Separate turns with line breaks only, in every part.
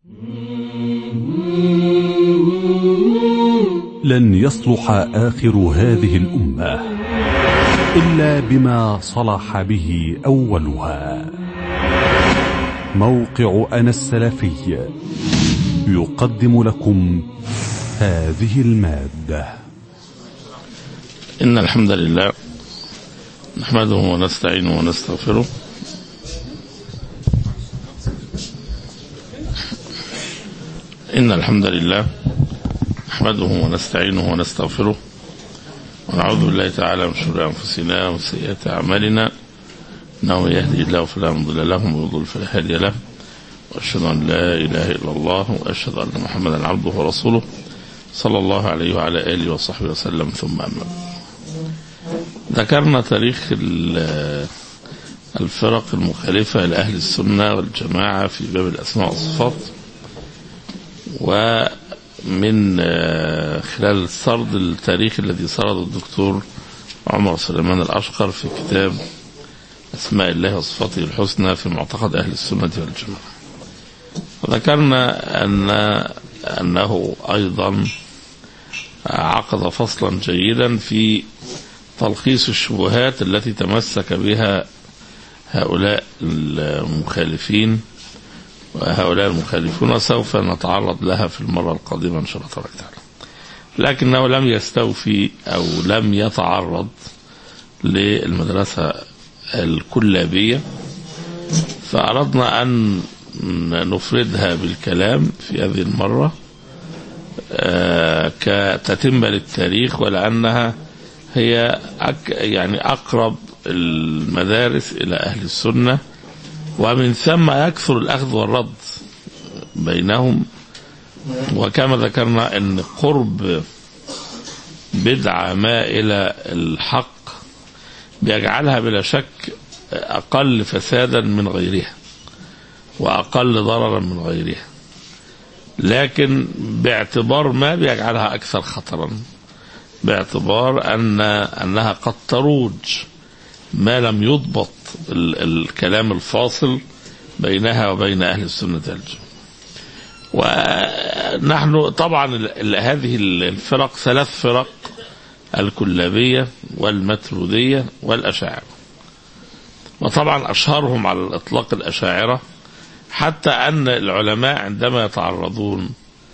لن يصلح آخر هذه الأمة إلا بما صلح به أولها موقع أنا السلفي يقدم لكم هذه المادة
إن الحمد لله نحمده ونستعينه ونستغفره إن الحمد لله نحمده ونستعينه ونستغفره ونعوذ بالله تعالى من شرور أنفسنا ومن سيئات أعمالنا إنه يهدي الله فلا مضل له ومن يضلل فلا هادي له وأشهد أن لا إله إلا الله وأشهد أن محمدا عبده ورسوله صلى الله عليه وعلى آله وصحبه وسلم ثم أما بعد. ذكرنا تاريخ ال- الفرق المخالفة لأهل السنة والجماعة في باب الأسماء والصفات ومن آه، خلال السرد التاريخ الذي سرده الدكتور عمر سليمان الأشقر في كتاب أسماء الله وصفاته الحسنى في معتقد أهل السنة والجماعة وذكرنا أن أنه أيضا عقد فصلا جيدا في تلخيص الشبهات التي تمسك بها هؤلاء المخالفين وهؤلاء المخالفون وسوف نتعرض لها في المرة القادمة إن شاء الله تبارك وتعالى لكنه لم يستوفي أو لم يتعرض للمدرسة الكلابية فأردنا أن نفردها بالكلام في هذه المرة آه، كتتمة للتاريخ ولأنها هي أك يعني أقرب المدارس إلى أهل السنة ومن ثم يكثر الأخذ والرد بينهم وكما ذكرنا أن قرب بدعة ما إلى الحق بيجعلها بلا شك أقل فسادا من غيرها وأقل ضررا من غيرها لكن باعتبار ما بيجعلها أكثر خطرا باعتبار أن أنها قد تروج ما لم يضبط ال- الكلام الفاصل بينها وبين أهل السنة والجماعة ونحن طبعا ال- ال- هذه الفرق ثلاث فرق الكلابية والمترودية والأشاعرة وطبعا أشهرهم على الإطلاق الأشاعرة حتى أن العلماء عندما يتعرضون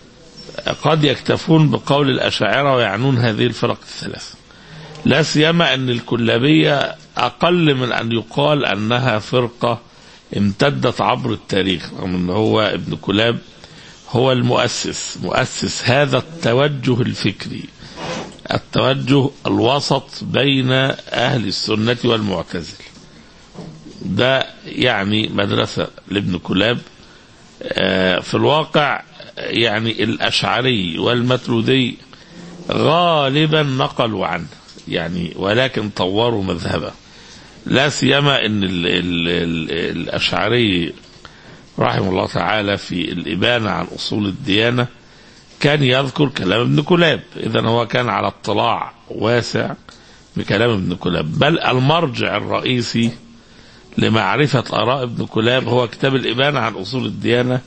قد يكتفون بقول الأشاعرة ويعنون هذه الفرق الثلاث لا سيما أن الكلابية أقل من أن يقال أنها فرقة امتدت عبر التاريخ رغم أن هو ابن كلاب هو المؤسس مؤسس هذا التوجه الفكري التوجه الوسط بين أهل السنة والمعتزلة ده يعني مدرسة لابن كلاب آه، في الواقع يعني الأشعري والمترودي غالبا نقلوا عنه يعني ولكن طوروا مذهبه لا سيما ان ال ال ال الاشعري رحمه الله تعالى في الابانه عن اصول الديانه كان يذكر كلام ابن كلاب اذا هو كان على اطلاع واسع بكلام ابن كلاب بل المرجع الرئيسي لمعرفه اراء ابن كلاب هو كتاب الابانه عن اصول الديانه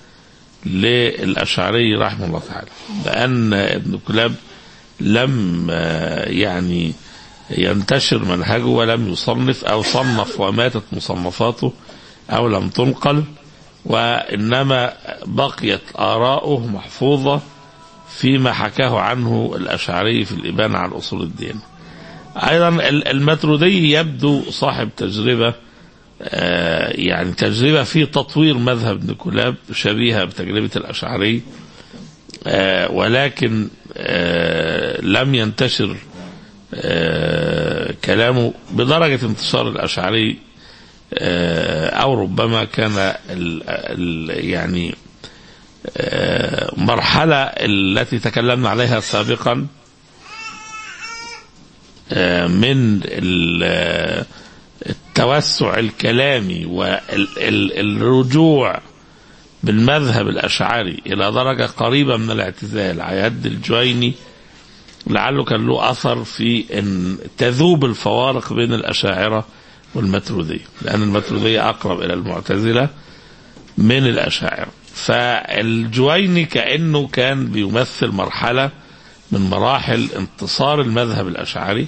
للاشعري رحمه الله تعالى لان ابن كلاب لم آه، يعني ينتشر منهجه ولم يصنف او صنف وماتت مصنفاته او لم تنقل وانما بقيت اراؤه محفوظه فيما حكاه عنه الاشعري في الابانه عن اصول الدين. ايضا ال- المترودي يبدو صاحب تجربه آه، يعني تجربه في تطوير مذهب ابن كلاب شبيهه بتجربه الاشعري آه، ولكن آه، لم ينتشر آه، كلامه بدرجة انتشار الأشعري آه، أو ربما كان ال ال يعني آه، مرحلة التي تكلمنا عليها سابقا آه، من ال- التوسع الكلامي والرجوع بالمذهب الأشعري إلى درجة قريبة من الاعتزال على يد الجويني لعله كان له أثر في أن تذوب الفوارق بين الأشاعرة والمترودية لأن المترودية أقرب إلى المعتزلة من الأشاعرة فالجويني كأنه كان بيمثل مرحلة من مراحل انتصار المذهب الأشعري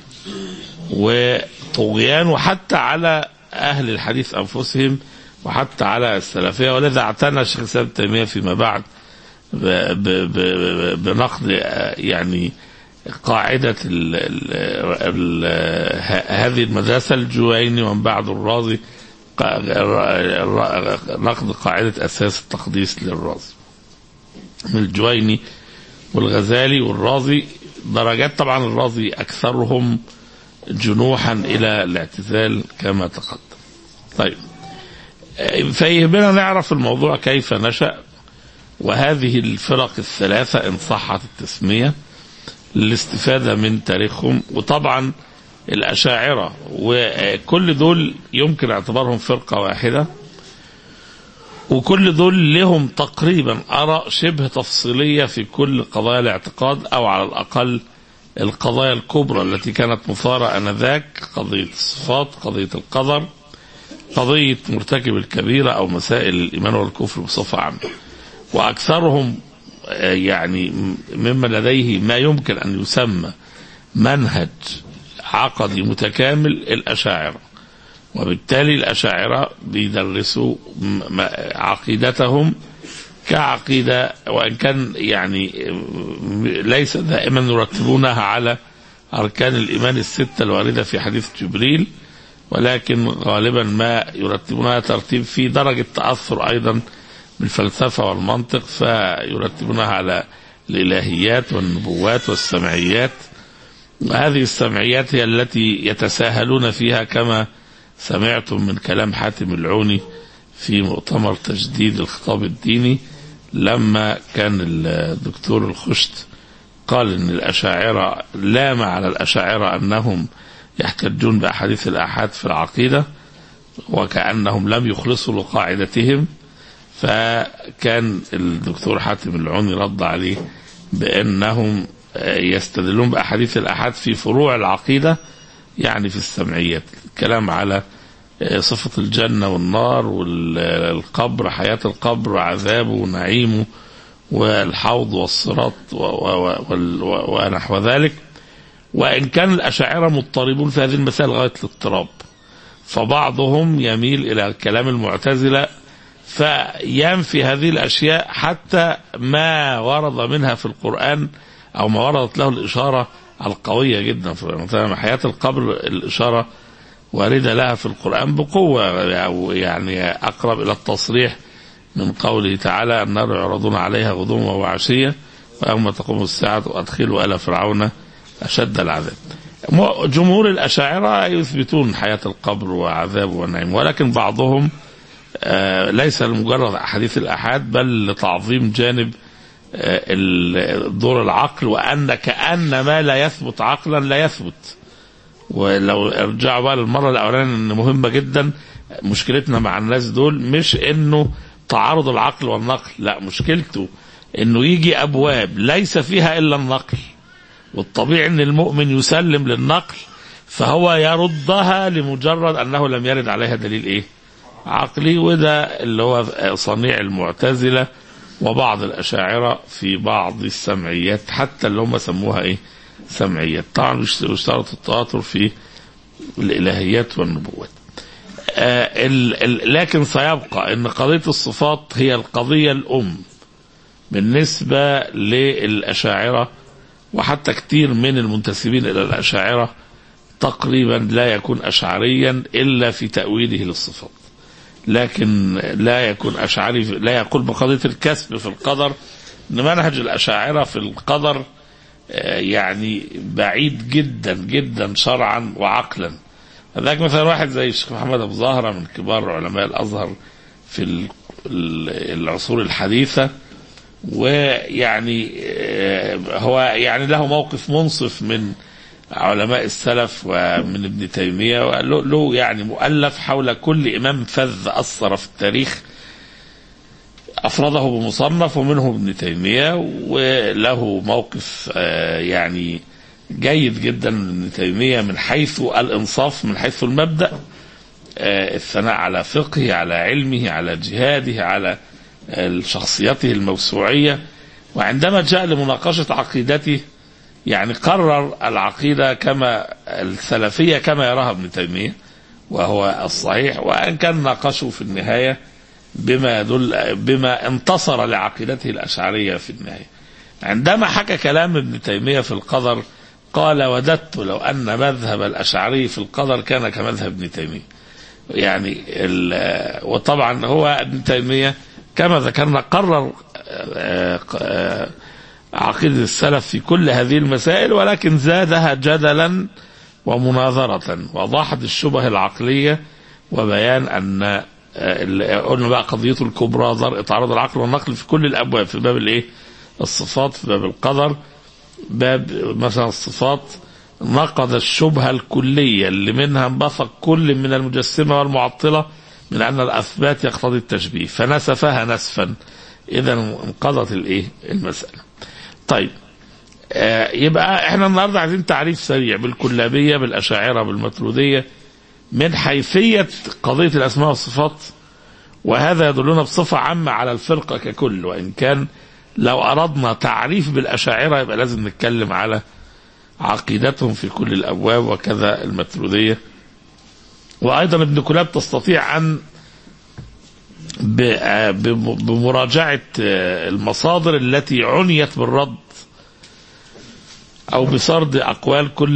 وطغيانه حتى على أهل الحديث أنفسهم وحتى على السلفية ولذا اعتنى الشيخ الإسلام ابن تيمية فيما بعد ب- ب- ب- بنقد آه، يعني قاعدة ال ال ال ه- هذه المدرسة الجويني ومن بعد الرازي قا- الر- نقد قاعدة أساس التقديس للرازي من الجويني والغزالي والرازي درجات طبعا الرازي أكثرهم جنوحا إلى الاعتزال كما تقدم طيب آه، فيهمنا نعرف الموضوع كيف نشأ وهذه الفرق الثلاثة إن صحت التسمية للاستفادة من تاريخهم وطبعا الأشاعرة وكل دول يمكن اعتبارهم فرقة واحدة وكل دول لهم تقريبا آراء شبه تفصيلية في كل قضايا الاعتقاد أو على الأقل القضايا الكبرى التي كانت مثارة آنذاك قضية الصفات قضية القدر قضية مرتكب الكبيرة أو مسائل الإيمان والكفر بصفة عامة وأكثرهم آه، يعني م- مما لديه ما يمكن أن يسمى منهج عقدي متكامل الأشاعرة وبالتالي الأشاعرة بيدرسوا م- م- عقيدتهم كعقيدة وإن كان يعني م- ليس دائما يرتبونها على أركان الإيمان الستة الواردة في حديث جبريل ولكن غالبا ما يرتبونها ترتيب في درجة تأثر أيضا بالفلسفة والمنطق فيرتبونها على الإلهيات والنبوات والسمعيات وهذه السمعيات هي التي يتساهلون فيها كما سمعتم من كلام حاتم العوني في مؤتمر تجديد الخطاب الديني لما كان الدكتور الخشت قال ان الاشاعره لام على الاشاعره انهم يحتجون باحاديث الاحاد في العقيده وكانهم لم يخلصوا لقاعدتهم فكان الدكتور حاتم العوني رد عليه بانهم آه، يستدلون باحاديث الاحاد في فروع العقيده يعني في السمعيات الكلام على آه، صفه الجنه والنار والقبر حياه القبر وعذابه ونعيمه والحوض والصراط و- و- وال- و- ونحو ذلك وان كان الاشاعره مضطربون في هذه المسائل غايه الاضطراب فبعضهم يميل الى كلام المعتزله فينفي هذه الاشياء حتى ما ورد منها في القران او ما وردت له الاشاره القويه جدا في مثلا حياه القبر الاشاره وارده لها في القران بقوه او يعني اقرب الى التصريح من قوله تعالى النار يعرضون عليها غدوا وعشيه ويوم تقوم الساعه وادخلوا ال فرعون اشد العذاب. م- جمهور الاشاعره يثبتون حياه القبر وعذابه والنعيم ولكن بعضهم آه، ليس لمجرد احاديث الاحاد بل لتعظيم جانب آه، ال- دور العقل وان كان ما لا يثبت عقلا لا يثبت ولو ارجعوا بقى للمره الاولانيه ان مهمه جدا مشكلتنا مع الناس دول مش انه تعارض العقل والنقل لا مشكلته انه يجي ابواب ليس فيها الا النقل والطبيعي ان المؤمن يسلم للنقل فهو يردها لمجرد انه لم يرد عليها دليل ايه عقلي وده اللي هو صنيع المعتزله وبعض الاشاعره في بعض السمعيات حتى اللي هم سموها ايه سمعيات طبعا يشترط التواتر في الالهيات والنبوات آه ال ال لكن سيبقى ان قضيه الصفات هي القضيه الام بالنسبه للاشاعره وحتى كثير من المنتسبين الى الاشاعره تقريبا لا يكون اشعريا الا في تاويله للصفات لكن لا يكون اشعري لا يقول بقضيه الكسب في القدر ان منهج الاشاعره في القدر آه، يعني بعيد جدا جدا شرعا وعقلا لذلك مثلا واحد زي الشيخ محمد ابو زهره من كبار علماء الازهر في ال- ال- العصور الحديثه ويعني آه، هو يعني له موقف منصف من علماء السلف ومن ابن تيميه وله له يعني مؤلف حول كل امام فذ اثر في التاريخ افرده بمصنف ومنه ابن تيميه وله موقف آه، يعني جيد جدا من ابن تيميه من حيث الانصاف من حيث المبدا آه، الثناء على فقهه على علمه على جهاده على شخصيته الموسوعية وعندما جاء لمناقشة عقيدته يعني قرر العقيدة كما السلفية كما يراها ابن تيمية وهو الصحيح وأن كان ناقشه في النهاية بما يدل بما انتصر لعقيدته الأشعرية في النهاية عندما حكى كلام ابن تيمية في القدر قال وددت لو أن مذهب الأشعري في القدر كان كمذهب ابن تيمية يعني وطبعا هو ابن تيمية كما ذكرنا قرر عقيدة السلف في كل هذه المسائل ولكن زادها جدلا ومناظرة وضاحت الشبه العقلية وبيان أن قلنا بقى قضيته الكبرى درء تعرض العقل والنقل في كل الأبواب في باب الإيه؟ الصفات في باب القدر باب مثلا الصفات نقض الشبهة الكلية اللي منها انبثق كل من المجسمة والمعطلة من أن الأثبات يقتضي التشبيه فنسفها نسفا إذا انقضت الإيه المسألة طيب آه يبقى احنا النهارده عايزين تعريف سريع بالكلابية بالأشاعرة بالمترودية من حيثية قضية الأسماء والصفات وهذا يدلنا بصفة عامة على الفرقة ككل وإن كان لو أردنا تعريف بالأشاعرة يبقى لازم نتكلم على عقيدتهم في كل الأبواب وكذا المترودية وأيضا ابن كلاب تستطيع أن بمراجعة المصادر التي عنيت بالرد أو بسرد أقوال كل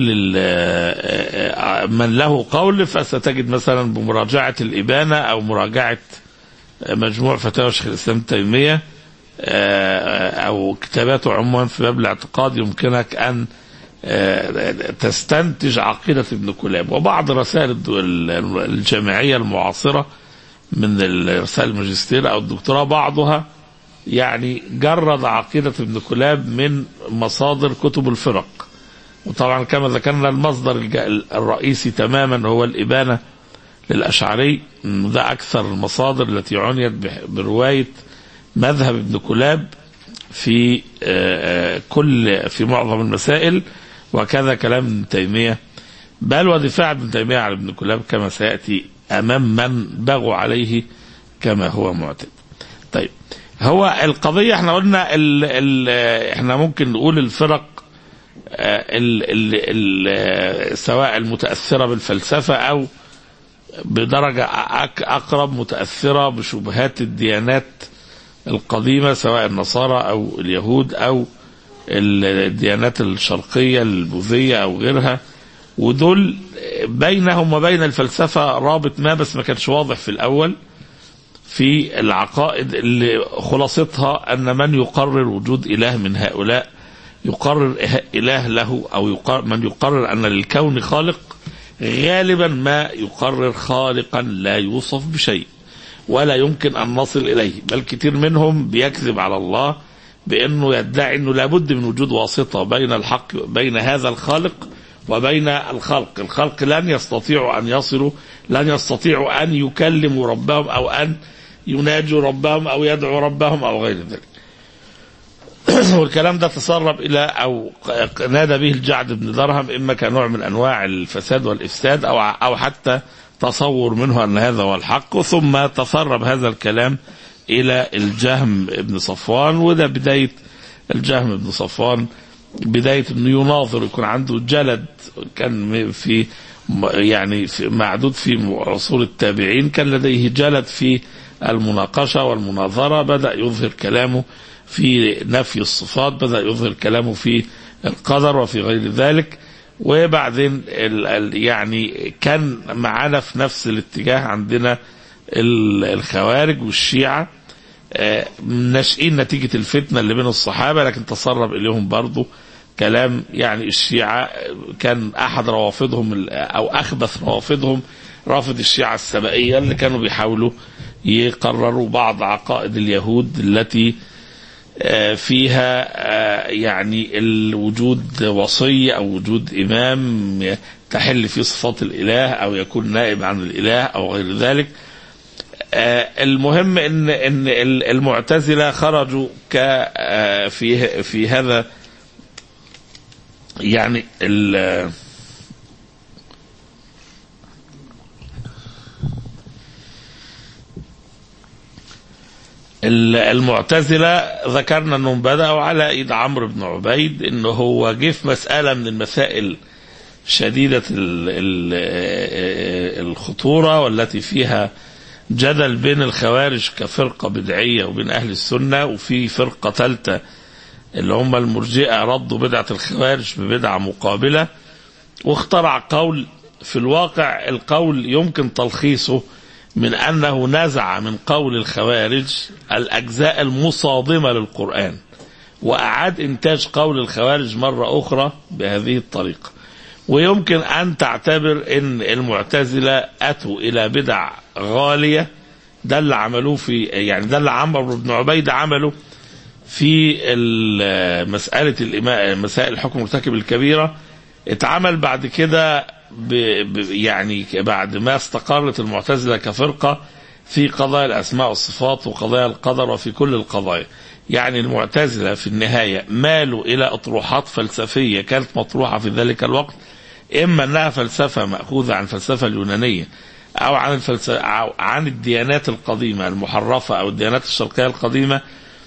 من له قول فستجد مثلا بمراجعة الإبانة أو مراجعة مجموع فتاوى شيخ الإسلام تيمية أو كتاباته عموما في باب الاعتقاد يمكنك أن تستنتج عقيدة ابن كلاب وبعض رسائل الجامعية المعاصرة من رسائل الماجستير أو الدكتوراه بعضها يعني جرد عقيدة ابن كلاب من مصادر كتب الفرق وطبعا كما ذكرنا المصدر الرئيسي تماما هو الإبانة للأشعري ده أكثر المصادر التي عنيت برواية مذهب ابن كلاب في كل في معظم المسائل وكذا كلام ابن تيمية بل ودفاع ابن تيمية على ابن كلاب كما سيأتي أمام من بغوا عليه كما هو معتاد طيب هو القضية احنا قلنا ال ال احنا ممكن نقول الفرق ال ال ال سواء المتأثرة بالفلسفة أو بدرجة أقرب متأثرة بشبهات الديانات القديمة سواء النصارى أو اليهود أو الديانات الشرقية البوذية أو غيرها ودول بينهم وبين الفلسفة رابط ما بس ما كانش واضح في الأول في العقائد اللي خلاصتها أن من يقرر وجود إله من هؤلاء يقرر إله له أو يقرر من يقرر أن للكون خالق غالبا ما يقرر خالقا لا يوصف بشيء ولا يمكن أن نصل إليه بل كثير منهم بيكذب على الله بأنه يدعي أنه لابد من وجود واسطة بين الحق بين هذا الخالق وبين الخلق الخلق لن يستطيعوا أن يصلوا لن يستطيعوا أن يكلموا ربهم أو أن يناجوا ربهم أو يدعوا ربهم أو غير ذلك والكلام ده تسرب إلى أو نادى به الجعد بن درهم إما كنوع من أنواع الفساد والإفساد أو أو حتى تصور منه أن هذا هو الحق ثم تسرب هذا الكلام إلى الجهم بن صفوان وده بداية الجهم بن صفوان بداية أنه يناظر يكون عنده جلد كان في يعني في معدود في عصور التابعين كان لديه جلد في المناقشة والمناظرة بدأ يظهر كلامه في نفي الصفات بدأ يظهر كلامه في القدر وفي غير ذلك وبعدين ال ال يعني كان معانا في نفس الاتجاه عندنا الخوارج والشيعة ناشئين نتيجة الفتنة اللي بين الصحابة لكن تسرب إليهم برضو كلام يعني الشيعة كان أحد روافضهم أو أخبث روافضهم رافض الشيعة السبائية اللي كانوا بيحاولوا يقرروا بعض عقائد اليهود التي فيها يعني الوجود وصي أو وجود إمام تحل فيه صفات الإله أو يكون نائب عن الإله أو غير ذلك المهم ان ان المعتزله خرجوا ك في في هذا يعني ال المعتزلة ذكرنا انهم بدأوا على ايد عمرو بن عبيد انه هو جه في مسألة من المسائل شديدة ال ال الخطورة والتي فيها جدل بين الخوارج كفرقة بدعية وبين أهل السنة وفي فرقة ثالثة اللي هم المرجئة ردوا بدعة الخوارج ببدعة مقابلة واخترع قول في الواقع القول يمكن تلخيصه من أنه نزع من قول الخوارج الأجزاء المصادمة للقرآن وأعاد إنتاج قول الخوارج مرة أخرى بهذه الطريقة ويمكن أن تعتبر أن المعتزلة أتوا إلى بدع غالية ده اللي عملوه في يعني ده اللي عمرو بن عبيد عمله في مسألة مسائل الحكم مرتكب الكبيرة اتعمل بعد كده ب ب يعني بعد ما استقرت المعتزلة كفرقة في قضايا الأسماء والصفات وقضايا القدر وفي كل القضايا يعني المعتزلة في النهاية مالوا إلى أطروحات فلسفية كانت مطروحة في ذلك الوقت إما أنها فلسفة مأخوذة عن الفلسفة اليونانية أو عن الفلسفة أو عن الديانات القديمة المحرفة أو الديانات الشرقية القديمة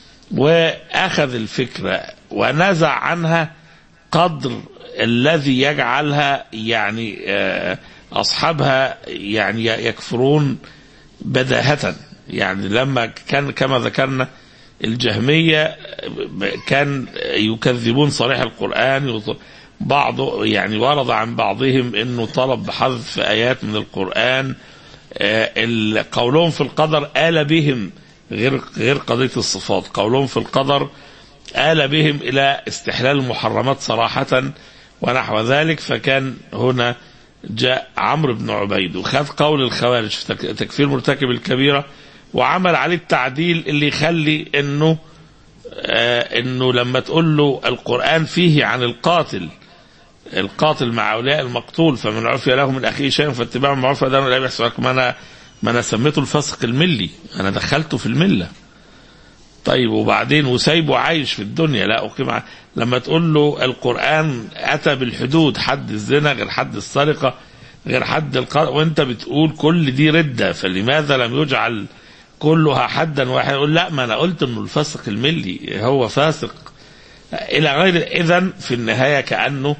وأخذ الفكرة ونزع عنها قدر الذي يجعلها يعني أصحابها يعني يكفرون بداهة يعني لما كان كما ذكرنا الجهمية كان يكذبون صريح القرآن بعض يعني ورد عن بعضهم انه طلب بحذف ايات من القرآن قولهم في القدر آل بهم غير غير قضية الصفات قولهم في القدر آل بهم إلى استحلال المحرمات صراحة ونحو ذلك فكان هنا جاء عمرو بن عبيد وخذ قول الخوارج في تكفير مرتكب الكبيرة وعمل عليه التعديل اللي يخلي انه آه انه لما تقول له القرآن فيه عن القاتل القاتل مع اولياء المقتول فمن عفي له من اخيه شيء فاتباع المعروف ده لا يحصل ما انا ما انا سميته الفسق الملي انا دخلته في المله طيب وبعدين وسايبه عايش في الدنيا لا أقيم لما تقول له القرآن أتى بالحدود حد الزنا غير حد السرقة غير حد القرء وانت بتقول كل دي ردة فلماذا لم يجعل كلها حدا واحدا يقول لا ما انا قلت انه الفسق الملي هو فاسق الى غير اذا في النهاية كأنه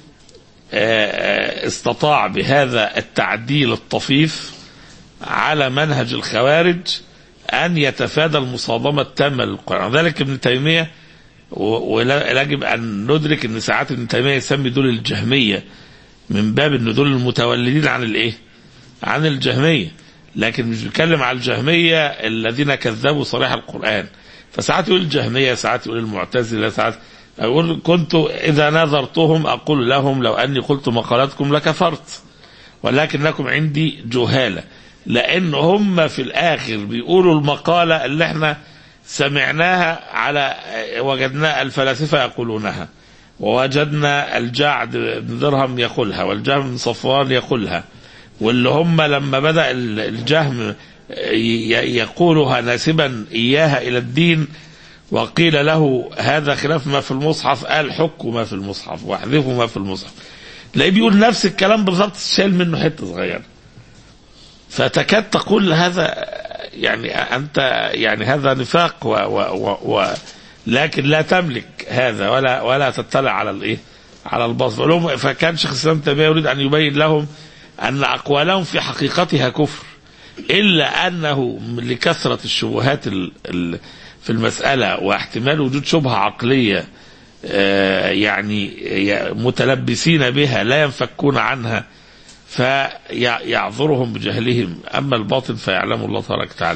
استطاع بهذا التعديل الطفيف على منهج الخوارج أن يتفادى المصادمة التامة للقرآن ذلك ابن تيمية ويجب أن ندرك أن ساعات ابن تيمية يسمي دول الجهمية من باب أن دول المتولدين عن الإيه؟ عن الجهمية لكن مش بيتكلم على الجهمية الذين كذبوا صريح القرآن فساعات يقول الجهمية ساعات يقول المعتزلة ساعات أقول كنت إذا نظرتهم أقول لهم لو أني قلت مقالاتكم لكفرت ولكنكم عندي جهالة لأن هم في الآخر بيقولوا المقالة اللي احنا سمعناها على وجدنا الفلاسفة يقولونها ووجدنا الجعد بن درهم يقولها والجهم بن صفوان يقولها واللي هم لما بدأ الجهم يقولها ناسبا إياها إلى الدين وقيل له هذا خلاف ما في المصحف قال حكوا ما في المصحف واحذفوا ما في المصحف تلاقيه بيقول نفس الكلام بالظبط شايل منه حته صغيره فتكاد تقول هذا يعني انت يعني هذا نفاق و و و و لكن لا تملك هذا ولا ولا تطلع على الايه؟ على الباطل فكان شيخ الاسلام تيميه يريد ان يبين لهم ان اقوالهم في حقيقتها كفر الا انه لكثره الشبهات ال ال في المساله واحتمال وجود شبهه عقليه يعني متلبسين بها لا ينفكون عنها فيعذرهم بجهلهم اما الباطن فيعلم الله تبارك وتعالى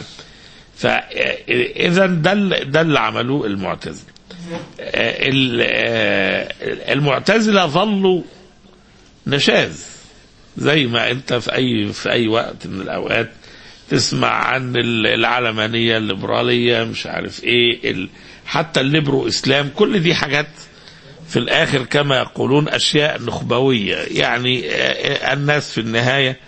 فاذا ده ده اللي عملوه المعتزله المعتزله ظلوا نشاز زي ما انت في اي في اي وقت من الاوقات تسمع عن العلمانيه الليبراليه مش عارف ايه حتى الليبرو اسلام كل دي حاجات في الاخر كما يقولون اشياء نخبويه يعني الناس في النهايه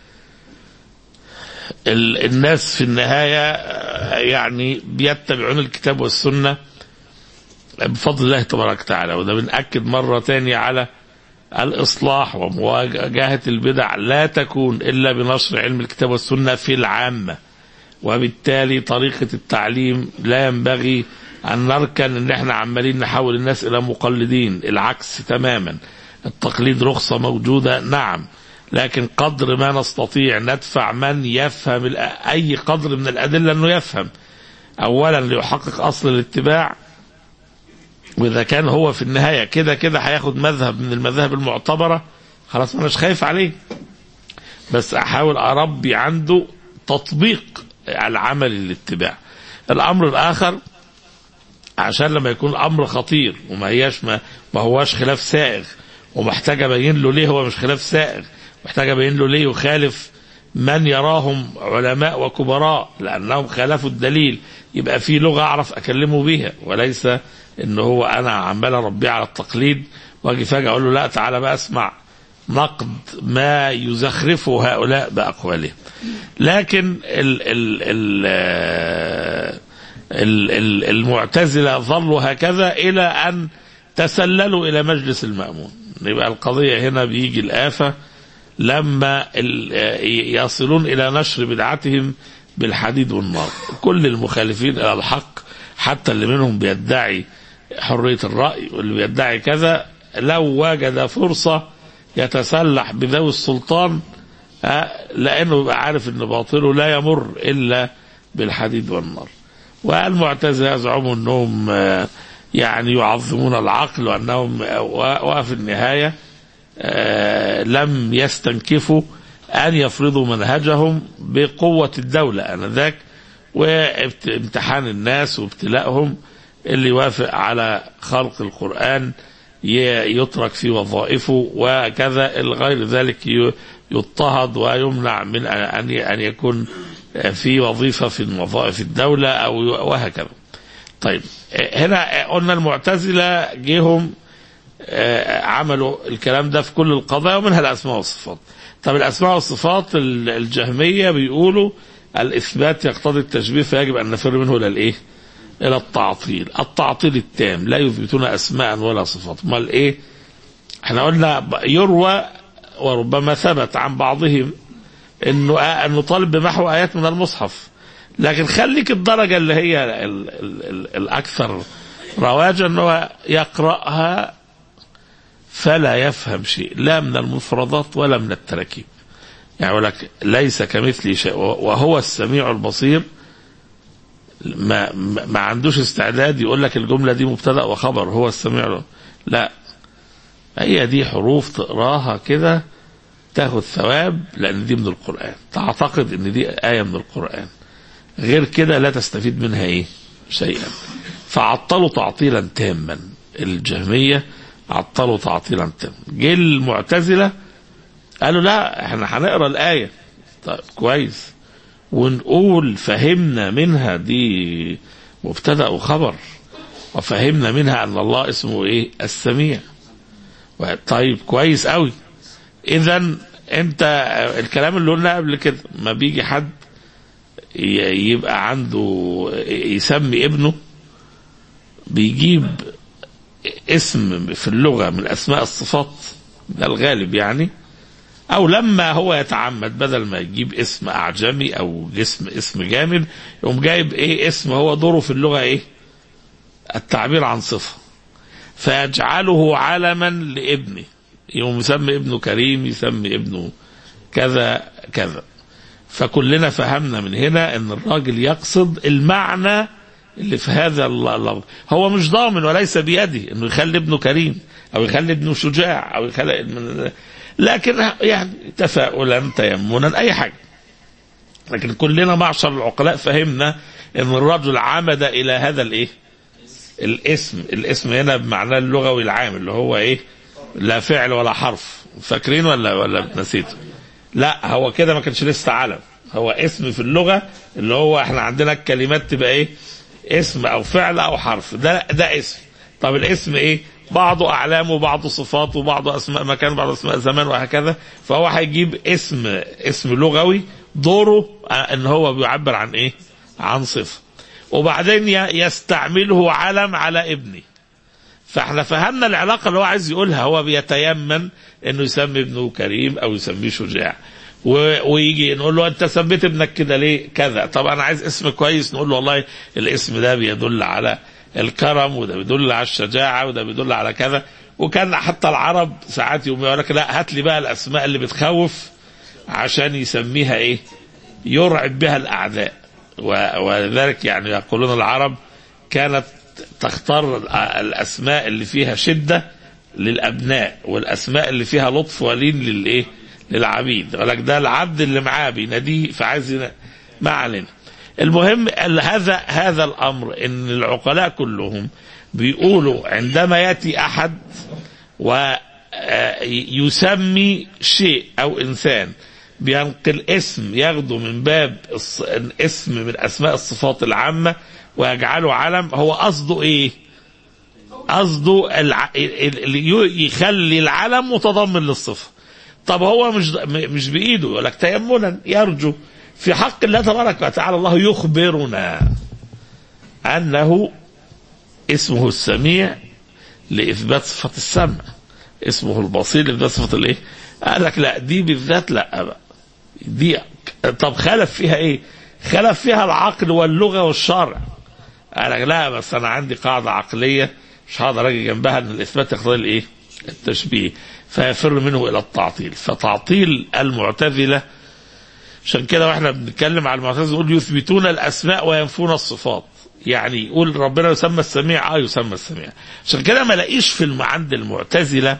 الناس في النهايه يعني بيتبعون الكتاب والسنه بفضل الله تبارك وتعالى وده بنأكد مرة تانية على الإصلاح ومواجهة البدع لا تكون إلا بنشر علم الكتاب والسنة في العامة وبالتالي طريقة التعليم لا ينبغي أن نركن أن احنا عمالين نحول الناس إلى مقلدين العكس تماما التقليد رخصة موجودة نعم لكن قدر ما نستطيع ندفع من يفهم الأ- أي قدر من الأدلة أنه يفهم أولا ليحقق أصل الاتباع وإذا كان هو في النهاية كده كده هياخد مذهب من المذاهب المعتبرة خلاص أنا مش خايف عليه بس أحاول أربي عنده تطبيق العمل الاتباع الأمر الآخر عشان لما يكون الأمر خطير وما هياش ما, ما هواش خلاف سائغ ومحتاج أبين له ليه هو مش خلاف سائغ محتاج أبين له ليه يخالف من يراهم علماء وكبراء لأنهم خالفوا الدليل يبقى في لغة أعرف أكلمه بيها وليس إن هو أنا عمال أربيه على التقليد وأجي فجأة أقول له لا تعالى بقى اسمع نقد ما يزخرفه هؤلاء بأقوالهم لكن ال ال ال ال ال المعتزلة ظلوا هكذا إلى أن تسللوا إلى مجلس المأمون يبقى القضية هنا بيجي الآفة لما ال- يصلون إلى نشر بدعتهم بالحديد والنار كل المخالفين إلى الحق حتى اللي منهم بيدعي حرية الرأي واللي بيدعي كذا لو وجد فرصة يتسلح بذوي السلطان آه، لأنه يبقى عارف أن باطله لا يمر إلا بالحديد والنار والمعتزلة يزعموا أنهم آه، يعني يعظمون العقل وأنهم آه، و- وفي النهاية آه، لم يستنكفوا أن يفرضوا منهجهم بقوة الدولة آنذاك وامتحان الناس وابتلائهم اللي يوافق على خلق القرآن ي- يترك في وظائفه وكذا غير ذلك ي- يضطهد ويمنع من أن أن يكون في وظيفة في وظائف الدولة أو وهكذا طيب هنا قلنا المعتزلة جيهم آه، عملوا الكلام ده في كل القضايا ومنها الاسماء والصفات. طب الاسماء والصفات ال- الجهميه بيقولوا الاثبات يقتضي التشبيه فيجب ان نفر منه الى الايه؟ الى التعطيل، التعطيل التام لا يثبتون اسماء ولا صفات، امال ايه؟ احنا قلنا ب- يروى وربما ثبت عن بعضهم انه آه انه طالب بمحو ايات من المصحف. لكن خليك الدرجه اللي هي ال ال ال الاكثر رواجا انه يقراها فلا يفهم شيء لا من المفردات ولا من التراكيب يعني يقول لك ليس كمثله شيء وهو السميع البصير ما ما ما عندوش استعداد يقول لك الجمله دي مبتدا وخبر هو السميع لا هي دي حروف تقراها كده تاخد ثواب لان دي من القران تعتقد ان دي ايه من القران غير كده لا تستفيد منها ايه شيئا فعطلوا تعطيلا تاما الجهميه عطلوا تعطيلا تاما جه المعتزله قالوا لا احنا هنقرا الايه طيب كويس ونقول فهمنا منها دي مبتدا وخبر وفهمنا منها ان الله اسمه ايه السميع طيب كويس قوي اذا انت الكلام اللي قلنا قبل كده ما بيجي حد ي- يبقى عنده يسمي ابنه بيجيب اسم في اللغة من أسماء الصفات ده الغالب يعني أو لما هو يتعمد بدل ما يجيب اسم أعجمي أو جسم اسم جامد يقوم جايب إيه اسم هو دوره في اللغة إيه التعبير عن صفة فيجعله علما لابنه يقوم يسمي ابنه كريم يسمي ابنه كذا كذا فكلنا فهمنا من هنا ان الراجل يقصد المعنى اللي في هذا اللفظ هو مش ضامن وليس بيده انه يخلي ابنه كريم او يخلي ابنه شجاع او يخلي من لكن يعني تفاؤلا تيمنا اي حاجه لكن كلنا معشر العقلاء فهمنا ان الرجل عمد الى هذا الايه الاسم الاسم هنا بمعناه اللغوي العام اللي هو ايه لا فعل ولا حرف فاكرين ولا ولا نسيته لا هو كده ما كانش لسه علم هو اسم في اللغه اللي هو احنا عندنا الكلمات تبقى ايه اسم او فعل او حرف ده ده اسم طب الاسم ايه بعضه اعلام وبعضه صفات وبعضه اسماء مكان وبعضه اسماء زمان وهكذا فهو هيجيب اسم اسم لغوي دوره ان هو بيعبر عن ايه عن صفه وبعدين يستعمله علم على ابنه فاحنا فهمنا العلاقه اللي هو عايز يقولها هو بيتيمن انه يسمي ابنه كريم او يسميه شجاع و- ويجي نقول له انت سميت ابنك كده ليه كذا طب انا عايز اسم كويس نقول له والله الاسم ده بيدل على الكرم وده بيدل على الشجاعه وده بيدل على كذا وكان حتى العرب ساعات يقوم يقول لك لا هات لي بقى الاسماء اللي بتخوف عشان يسميها ايه يرعب بها الاعداء و- ولذلك يعني يقولون العرب كانت تختار الاسماء اللي فيها شده للابناء والاسماء اللي فيها لطف ولين للايه للعبيد يقول لك ده العبد اللي معاه بيناديه فعايز ينا- ما علينا المهم ال- هذا هذا الامر ان العقلاء كلهم بيقولوا عندما ياتي احد ويسمي شيء او انسان بينقل اسم ياخده من باب الص- اسم من اسماء الصفات العامه ويجعله علم هو قصده ايه؟ قصده الع... ال- ال- يخلي العلم متضمن للصفه. طب هو مش مش بايده يقول لك تيمنا يرجو في حق الله تبارك وتعالى الله يخبرنا انه اسمه السميع لاثبات صفه السمع اسمه البصير لاثبات صفه الايه؟ قال لك لا دي بالذات لا بقى دي طب خلف فيها ايه؟ خلف فيها العقل واللغه والشرع قال لك لا بس انا عندي قاعده عقليه مش هقدر اجي جنبها ان الاثبات يقتضي الايه؟ التشبيه فيفر منه الى التعطيل فتعطيل المعتزله عشان كده واحنا بنتكلم على المعتزله نقول يثبتون الاسماء وينفون الصفات يعني يقول ربنا يسمى السميع اه يسمى السميع عشان كده ما لاقيش في الم- عند المعتزله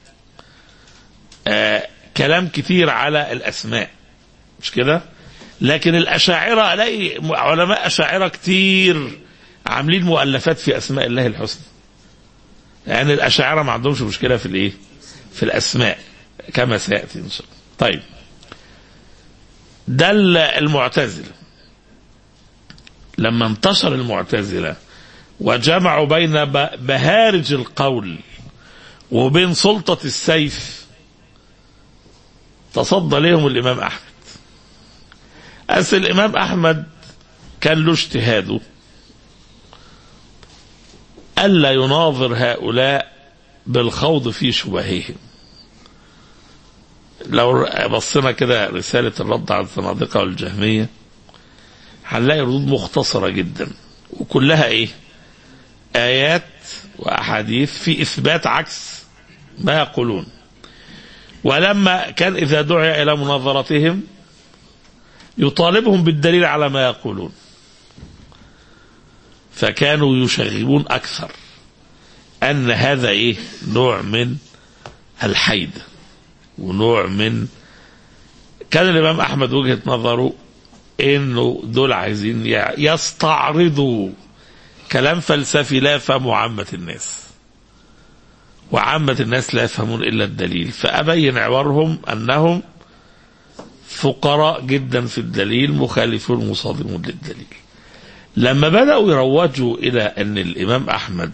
آه كلام كتير على الاسماء مش كده لكن الاشاعره الاقي علماء اشاعره كتير عاملين مؤلفات في اسماء الله الحسنى يعني الاشاعره ما عندهمش مشكله في الايه في الاسماء كما سياتي ان شاء الله طيب ده ال- المعتزله لما انتشر المعتزله وجمعوا بين ب- بهارج القول وبين سلطه السيف تصدى لهم الامام احمد أس الامام احمد كان له اجتهاده الا يناظر هؤلاء بالخوض في شبههم لو بصينا كده رسالة الرد على الزنادقة والجهمية هنلاقي ردود مختصرة جدا وكلها ايه آيات وأحاديث في إثبات عكس ما يقولون ولما كان إذا دعي إلى مناظرتهم يطالبهم بالدليل على ما يقولون فكانوا يشغبون أكثر أن هذا إيه نوع من الحيد ونوع من كان الإمام أحمد وجهة نظره إنه دول عايزين يع- يستعرضوا كلام فلسفي لا يفهمه عامة الناس وعامة الناس لا يفهمون إلا الدليل فأبين عبارهم أنهم فقراء جدا في الدليل مخالفون مصادمون للدليل لما بدأوا يروجوا إلى أن الإمام أحمد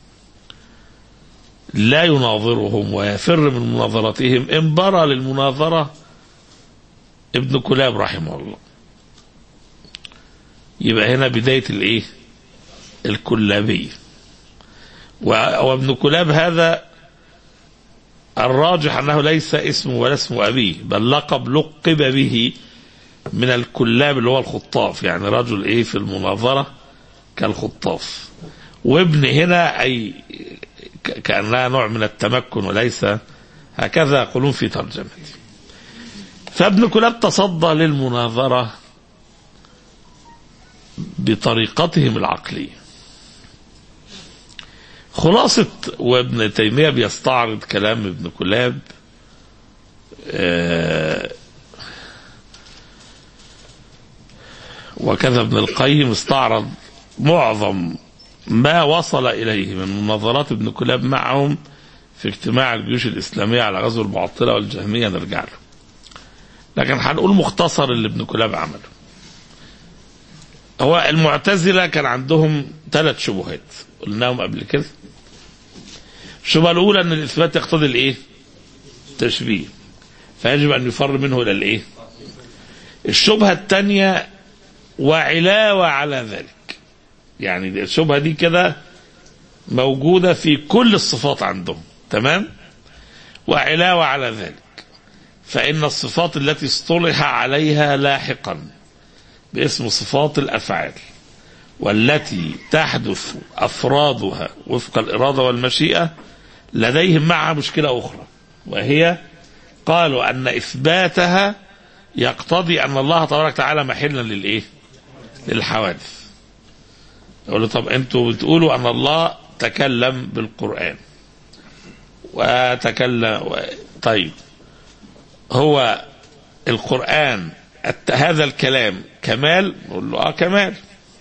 لا يناظرهم ويفر من مناظرتهم انبرى للمناظرة ابن كلاب رحمه الله يبقى هنا بداية الايه الكلابية و- وابن كلاب هذا الراجح انه ليس اسمه ولا اسم ابيه بل لقب لقب به من الكلاب اللي هو الخطاف يعني رجل ايه في المناظرة كالخطاف وابن هنا اي ك- كانها نوع من التمكن وليس هكذا يقولون في ترجمته فابن كلاب تصدى للمناظرة بطريقتهم العقلية خلاصة وابن تيمية بيستعرض كلام ابن كلاب آه، وكذا ابن القيم استعرض معظم ما وصل إليه من مناظرات ابن كلاب معهم في اجتماع الجيوش الإسلامية على غزو المعطلة والجهمية نرجع له لكن هنقول مختصر اللي ابن كلاب عمله هو المعتزلة كان عندهم ثلاث شبهات قلناهم قبل كده الشبهة الأولى أن الإثبات يقتضي الإيه؟ تشبيه فيجب أن يفر منه إلى الإيه؟ الشبهة الثانية وعلاوة على ذلك يعني الشبهة دي كده موجودة في كل الصفات عندهم تمام وعلاوة على ذلك فإن الصفات التي اصطلح عليها لاحقا باسم صفات الأفعال والتي تحدث أفرادها وفق الإرادة والمشيئة لديهم معها مشكلة أخرى وهي قالوا أن إثباتها يقتضي أن الله تبارك وتعالى محلا للإيه؟ للحوادث يقولوا طب أنتوا بتقولوا أن الله تكلم بالقرآن وتكلم و... طيب هو القرآن الت- هذا الكلام كمال نقول له اه كمال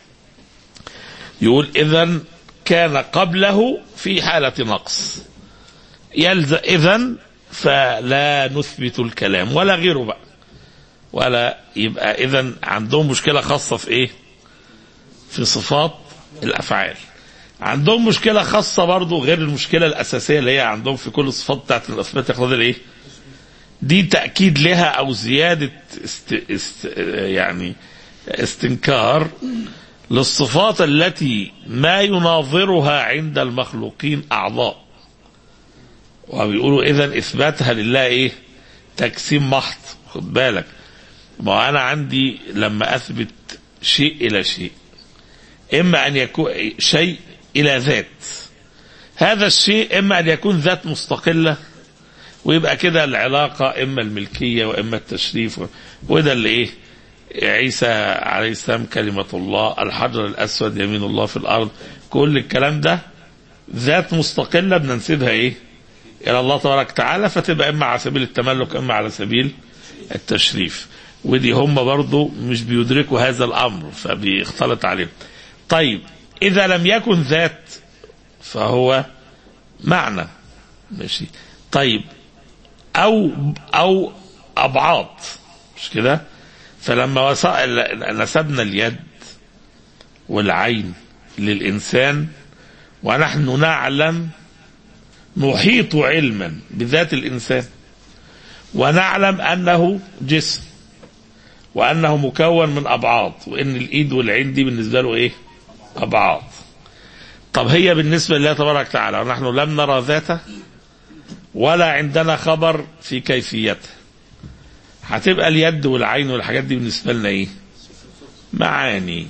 يقول اذا كان قبله في حالة نقص يلزم اذا فلا نثبت الكلام ولا غيره بقى ولا يبقى اذا عندهم مشكلة خاصة في ايه في صفات الافعال عندهم مشكلة خاصة برضو غير المشكلة الأساسية اللي هي عندهم في كل الصفات بتاعت الأثبات يقتضي الإيه؟ دي تأكيد لها أو زيادة است است يعني استنكار للصفات التي ما يناظرها عند المخلوقين أعضاء وبيقولوا إذا إثباتها لله إيه؟ تجسيم محض خد بالك ما أنا عندي لما أثبت شيء إلى شيء إما أن يكون شيء إلى ذات هذا الشيء إما أن يكون ذات مستقلة ويبقى كده العلاقة إما الملكية وإما التشريف وده اللي إيه عيسى عليه السلام كلمة الله الحجر الأسود يمين الله في الأرض كل الكلام ده ذات مستقلة بننسبها إيه إلى الله تبارك وتعالى فتبقى إما على سبيل التملك إما على سبيل التشريف ودي هم برضو مش بيدركوا هذا الأمر فبيختلط عليهم طيب إذا لم يكن ذات فهو معنى ماشي طيب أو أو أبعاد مش كده فلما نسبنا اليد والعين للإنسان ونحن نعلم نحيط علما بذات الإنسان ونعلم أنه جسم وأنه مكون من أبعاد وإن الإيد والعين دي بالنسبة له إيه أبعاد طب هي بالنسبة لله تبارك وتعالى ونحن لم نرى ذاته ولا عندنا خبر في كيفيته هتبقى اليد والعين والحاجات دي بالنسبة لنا ايه معاني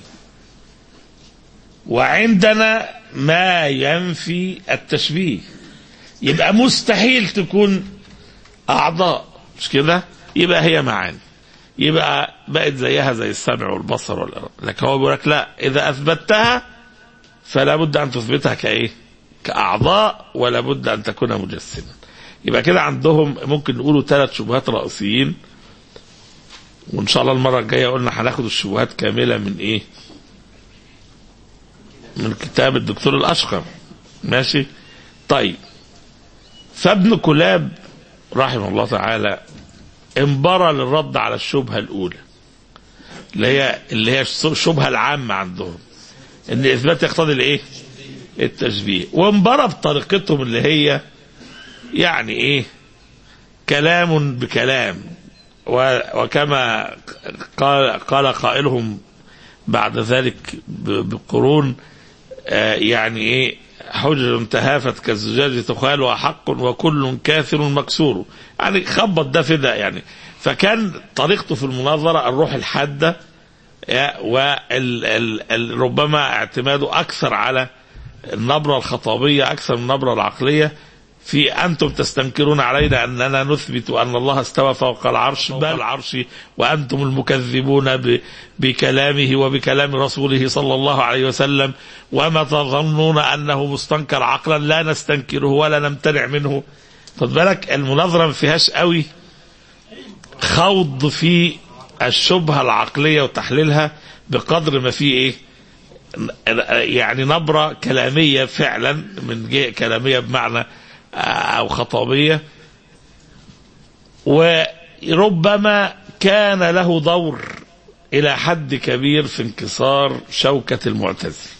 وعندنا ما ينفي التشبيه يبقى مستحيل تكون أعضاء مش كده يبقى هي معاني يبقى بقت زيها زي السمع والبصر والإرادة لكن هو بيقول لك لا إذا أثبتها فلا بد أن تثبتها كإيه كأعضاء ولا بد أن تكون مجسما يبقى كده عندهم ممكن نقولوا ثلاث شبهات رئيسيين وإن شاء الله المرة الجاية قلنا هناخد الشبهات كاملة من إيه من كتاب الدكتور الأشقر ماشي طيب فابن كلاب رحمه الله تعالى انبرى للرد على الشبهة الأولى اللي هي اللي هي الشبهة العامة عندهم ان اثبات يقتضي الايه التشبيه وانبرى بطريقتهم اللي هي يعني ايه كلام بكلام وكما قال قال قائلهم بعد ذلك بقرون آه يعني ايه حجر تهافت كالزجاج تخال وحق وكل كاثر مكسور يعني خبط ده في ده يعني فكان طريقته في المناظرة الروح الحادة وربما اعتماده أكثر على النبرة الخطابية أكثر من النبرة العقلية في أنتم تستنكرون علينا أننا نثبت أن الله استوى فوق العرش بل العرش وأنتم المكذبون بكلامه وبكلام رسوله صلى الله عليه وسلم وما تظنون أنه مستنكر عقلا لا نستنكره ولا نمتنع منه خد بالك المناظرة ما فيهاش قوي خوض في الشبهة العقلية وتحليلها بقدر ما فيه ايه يعني نبرة كلامية فعلا من جهة كلامية بمعنى او خطابية وربما كان له دور الى حد كبير في انكسار شوكة المعتزل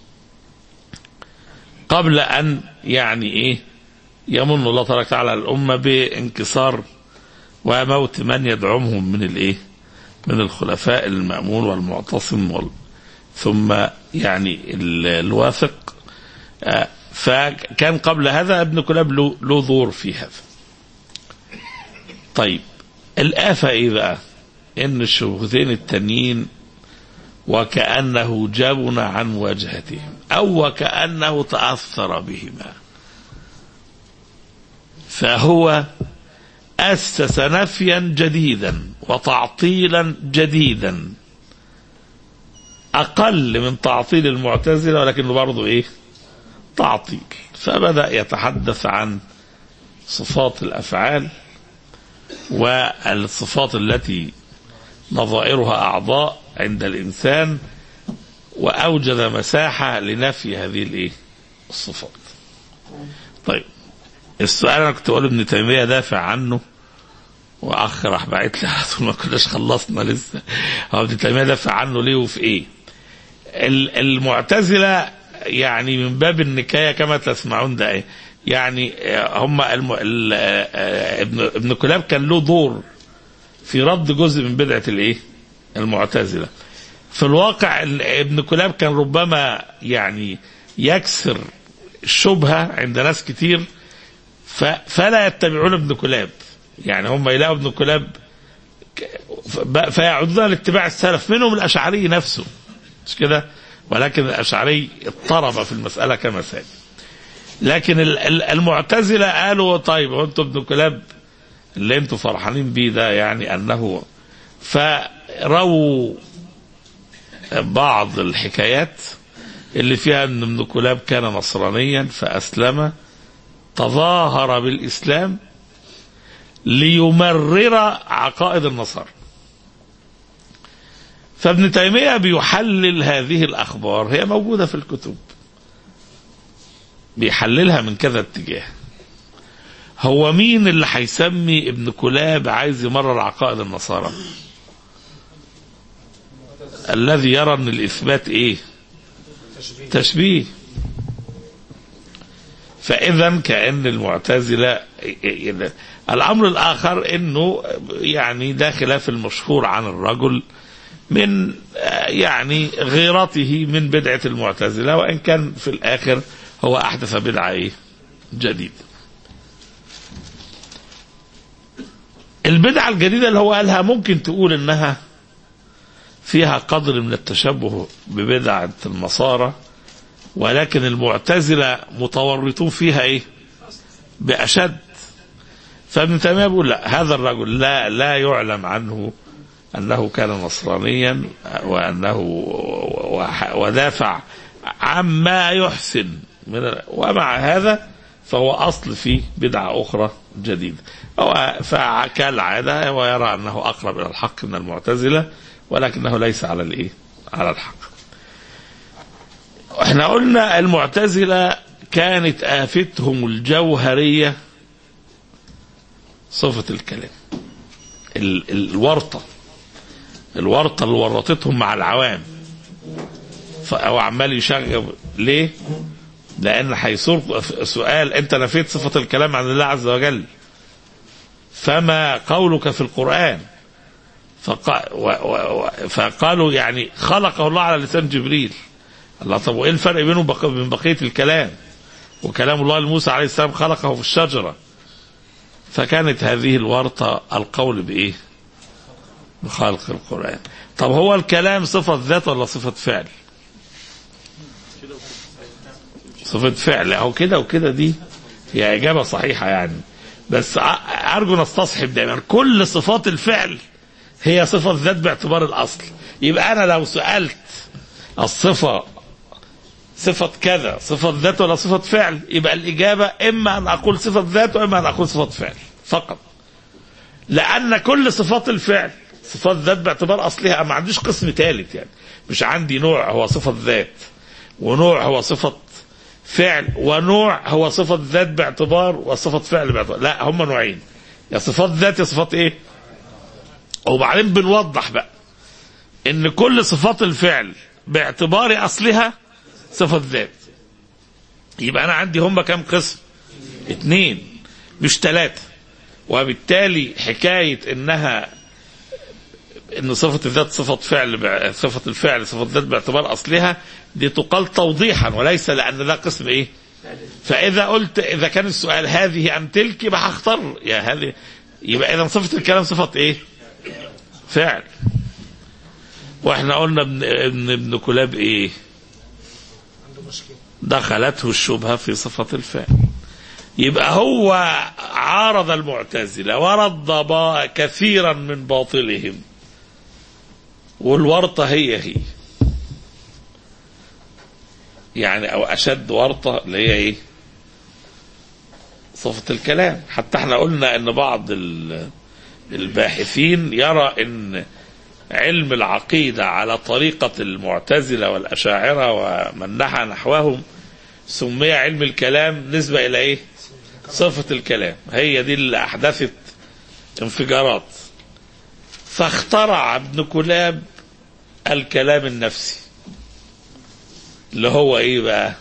قبل ان يعني ايه يمن الله تبارك وتعالى على الامة بانكسار وموت من يدعمهم من الايه من الخلفاء المأمون والمعتصم وال... ثم يعني الواثق آه فكان قبل هذا ابن كلاب له دور في هذا طيب الآفة إيه بقى؟ إن الشبهتين التانيين وكأنه جبن عن مواجهتهم أو وكأنه تأثر بهما فهو أسس نفيا جديدا وتعطيلا جديدا أقل من تعطيل المعتزلة ولكنه برضه إيه تعطيل فبدأ يتحدث عن صفات الأفعال والصفات التي نظائرها أعضاء عند الإنسان وأوجد مساحة لنفي هذه الإيه الصفات طيب السؤال أنا كنت أقول ابن تيمية دافع عنه واخ راح باعت لي على طول ما كناش خلصنا لسه هو ابن تيميه دافع عنه ليه وفي ايه؟ المعتزله يعني من باب النكايه كما تسمعون ده ايه؟ يعني هم الم... ال... ابن ابن كلاب كان له دور في رد جزء من بدعه الايه؟ المعتزله. في الواقع ابن كلاب كان ربما يعني يكسر الشبهه عند ناس كتير ف... فلا يتبعون ابن كلاب يعني هم يلاقوا ابن كلاب فيعودون لاتباع السلف منهم الاشعري نفسه مش كده ولكن الاشعري اضطرب في المساله كما سال لكن المعتزله قالوا طيب انتم ابن كلاب اللي انتم فرحانين بيه ده يعني انه فرووا بعض الحكايات اللي فيها ان ابن كلاب كان نصرانيا فاسلم تظاهر بالاسلام ليمرر عقائد النصارى فابن تيمية بيحلل هذه الأخبار هي موجودة في الكتب بيحللها من كذا اتجاه هو مين اللي هيسمي ابن كلاب عايز يمرر عقائد النصارى الذي يرى ان الاثبات ايه تشبيه فاذا كان المعتزله الامر الاخر انه يعني ده خلاف المشهور عن الرجل من يعني غيرته من بدعه المعتزله وان كان في الاخر هو احدث بدعه ايه؟ جديده. البدعه الجديده اللي هو قالها ممكن تقول انها فيها قدر من التشبه ببدعه النصارى ولكن المعتزله متورطون فيها ايه؟ باشد فابن تيميه بيقول لا هذا الرجل لا لا يعلم عنه انه كان نصرانيا وانه ودافع عما يحسن من ومع هذا فهو اصل في بدعه اخرى جديده هو فكالعاده هو يرى انه اقرب الى الحق من المعتزله ولكنه ليس على الايه؟ على الحق. احنا قلنا المعتزله كانت افتهم الجوهريه صفة الكلام ال الورطة الورطة اللي ورطتهم مع العوام فهو عمال يشغل ليه؟ لأن هيصير سؤال أنت نفيت صفة الكلام عن الله عز وجل فما قولك في القرآن فقا و و فقالوا يعني خلقه الله على لسان جبريل الله طب وايه الفرق بينه وبين بقيه الكلام وكلام الله لموسى عليه السلام خلقه في الشجره فكانت هذه الورطة القول بإيه بخلق القرآن طب هو الكلام صفة ذات ولا صفة فعل صفة فعل أو كده وكده دي هي إجابة صحيحة يعني بس أرجو نستصحب دائما كل صفات الفعل هي صفة ذات باعتبار الأصل يبقى أنا لو سألت الصفة صفة كذا صفة ذات ولا صفة فعل يبقى الإجابة إما أن أقول صفة ذات وإما أن أقول صفة فعل فقط لأن كل صفات الفعل صفات ذات باعتبار أصلها ما عنديش قسم ثالث يعني مش عندي نوع هو صفة ذات ونوع هو صفة فعل ونوع هو صفة ذات باعتبار وصفة فعل باعتبار لا هم نوعين يا صفات ذات يا صفات ايه وبعدين بنوضح بقى ان كل صفات الفعل باعتبار اصلها صفة ذات يبقى انا عندي هم كام قسم اتنين مش ثلاثة وبالتالي حكاية انها ان صفة الذات صفة فعل صفة الفعل صفة الذات باعتبار اصلها دي تقال توضيحا وليس لان ده قسم ايه فاذا قلت اذا كان السؤال هذه ام تلك يبقى هختار يا هذه يبقى اذا صفه الكلام صفه ايه فعل واحنا قلنا ابن ابن, ابن كلاب ايه دخلته الشبهه في صفه الفعل يبقى هو عارض المعتزله ورد با- كثيرا من باطلهم والورطه هي هي يعني او اشد ورطه اللي هي ايه صفه الكلام حتى احنا قلنا ان بعض ال- الباحثين يرى ان علم العقيده على طريقه المعتزله والاشاعره ومن نحى نحوهم سمي علم الكلام نسبه الى ايه صفه الكلام هي دي اللي احدثت انفجارات فاخترع ابن كلاب الكلام النفسي اللي هو ايه بقى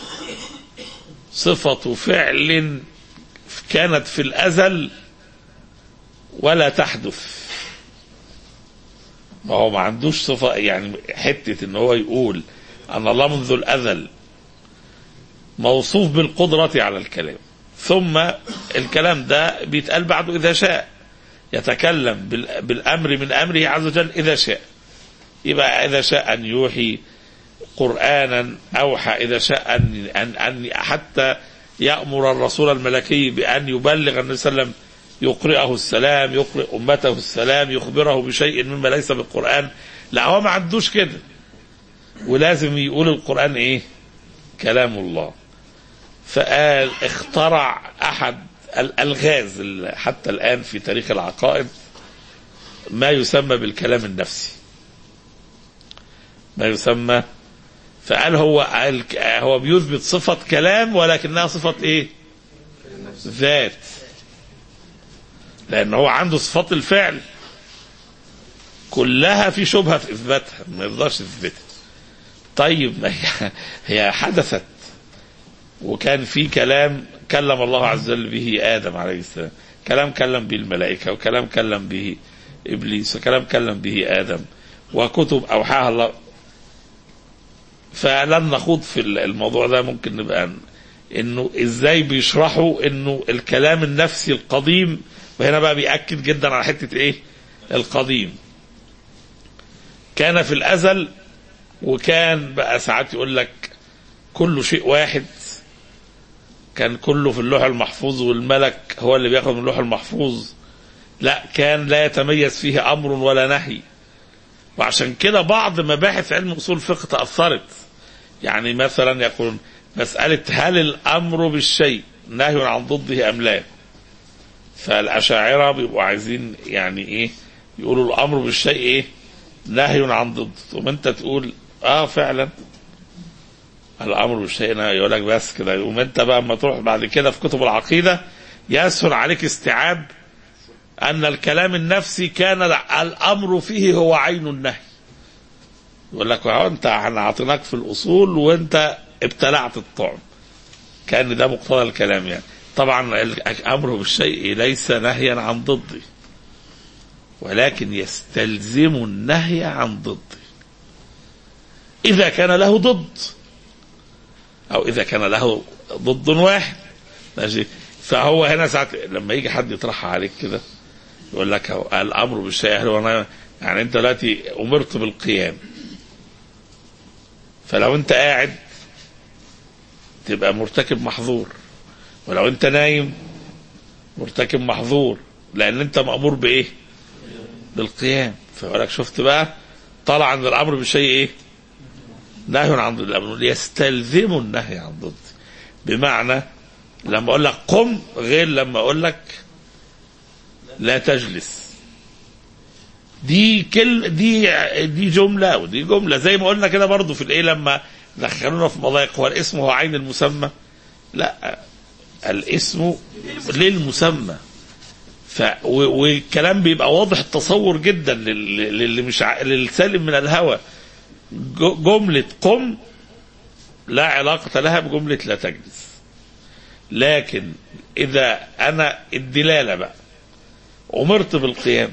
صفة فعل كانت في الأزل ولا تحدث ما هو ما عندوش صفة يعني حتة ان هو يقول ان الله منذ الأزل موصوف بالقدرة على الكلام ثم الكلام ده بيتقال بعده إذا شاء يتكلم بال- بالأمر من أمره عز وجل إذا شاء يبقى إذا شاء أن يوحي قرآنا أوحى إذا شاء أن, أن, أن حتى يأمر الرسول الملكي بأن يبلغ النبي صلى الله عليه وسلم يقرئه السلام يقرئ أمته السلام يخبره بشيء مما ليس بالقرآن لا هو ما عندوش كده ولازم يقول القرآن إيه كلام الله فقال اخترع أحد الألغاز اللي حتى الآن في تاريخ العقائد ما يسمى بالكلام النفسي ما يسمى فقال هو هو بيثبت صفة كلام ولكنها صفة ايه ذات لان هو عنده صفات الفعل كلها في شبهة في اثباتها ما يرضاش يثبتها طيب ما هي هي حدثت وكان في كلام كلم الله عز وجل به ادم عليه السلام كلام كلم به الملائكه وكلام كلم به ابليس وكلام كلم به ادم وكتب اوحاها الله فلن نخوض في الموضوع ده ممكن نبقى انه ازاي بيشرحوا انه الكلام النفسي القديم وهنا بقى بيأكد جدا على حته ايه القديم كان في الازل وكان بقى ساعات يقول لك كل شيء واحد كان كله في اللوح المحفوظ والملك هو اللي بياخد من اللوح المحفوظ لا كان لا يتميز فيه امر ولا نهي وعشان كده بعض مباحث علم اصول الفقه تاثرت يعني مثلا يقول مساله هل الامر بالشيء نهي عن ضده ام لا فالاشاعره بيبقوا عايزين يعني ايه يقولوا الامر بالشيء ايه نهي عن ضده ثم انت تقول اه فعلا الامر بالشيء نهي يقول لك بس كده يقوم انت بقى اما تروح بعد كده في كتب العقيده يسهل عليك استيعاب ان الكلام النفسي كان الامر فيه هو عين النهي يقول لك اهو انت احنا اعطيناك في الاصول وانت ابتلعت الطعم كان ده مقتضى الكلام يعني طبعا الامر بالشيء ليس نهيا عن ضده ولكن يستلزم النهي عن ضده اذا كان له ضد او اذا كان له ضد واحد ماشي فهو هنا ساعة لما يجي حد يطرحها عليك كده يقول لك هو الامر بالشيء هو أنا يعني انت دلوقتي امرت بالقيام فلو انت قاعد تبقى مرتكب محظور ولو انت نايم مرتكب محظور لان انت مامور بايه بالقيام فيقول لك شفت بقى طلع عن الامر بالشيء ايه نهي عن الامر يستلزم النهي عن ضده بمعنى لما اقول لك قم غير لما اقول لك لا تجلس دي كل دي دي جمله ودي جمله زي ما قلنا كده برضو في الايه لما دخلونا في مضايق هو الاسم هو عين المسمى لا الاسم للمسمى ف والكلام بيبقى واضح التصور جدا للي مش ع... للسالم من الهوى جمله قم لا علاقه لها بجمله لا تجلس لكن اذا انا الدلاله بقى امرت بالقيام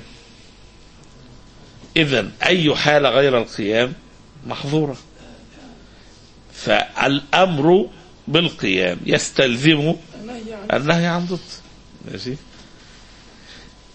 اذا اي حاله غير القيام محظوره فالامر بالقيام يستلزم النهي عن ضد ماشي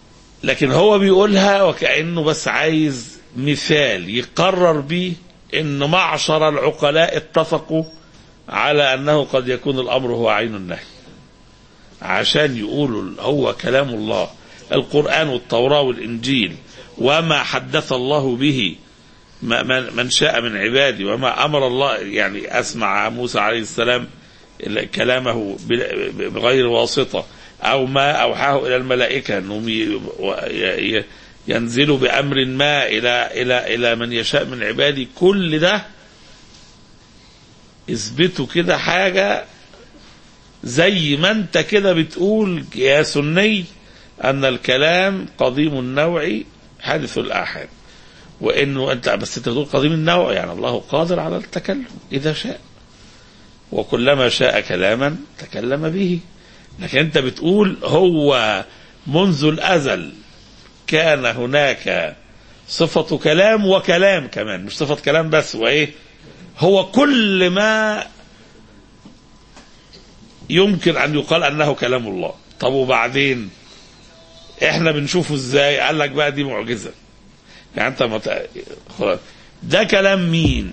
لكن هو بيقولها وكأنه بس عايز مثال يقرر بيه ان معشر العقلاء اتفقوا على انه قد يكون الامر هو عين النهي عشان يقولوا هو كلام الله القرآن والتوراة والإنجيل وما حدث الله به ما- من من شاء من عبادي وما أمر الله يعني أسمع موسى عليه السلام كلامه بل- بغير واسطة أو ما أوحاه إلى الملائكة أنهم ي- و- ي- ي- ينزلوا بأمر ما إلى إلى إلى من يشاء من عبادي كل ده اثبتوا كده حاجة زي ما انت كده بتقول يا سني ان الكلام قديم النوع حادث الاحاد وانه انت بس انت بتقول قديم النوع يعني الله قادر على التكلم اذا شاء وكلما شاء كلاما تكلم به لكن انت بتقول هو منذ الازل كان هناك صفة كلام وكلام كمان مش صفة كلام بس وايه هو كل ما يمكن ان يقال انه كلام الله طب وبعدين احنا بنشوفه ازاي قال لك بقى دي معجزه يعني انت مت... خلاص. ده كلام مين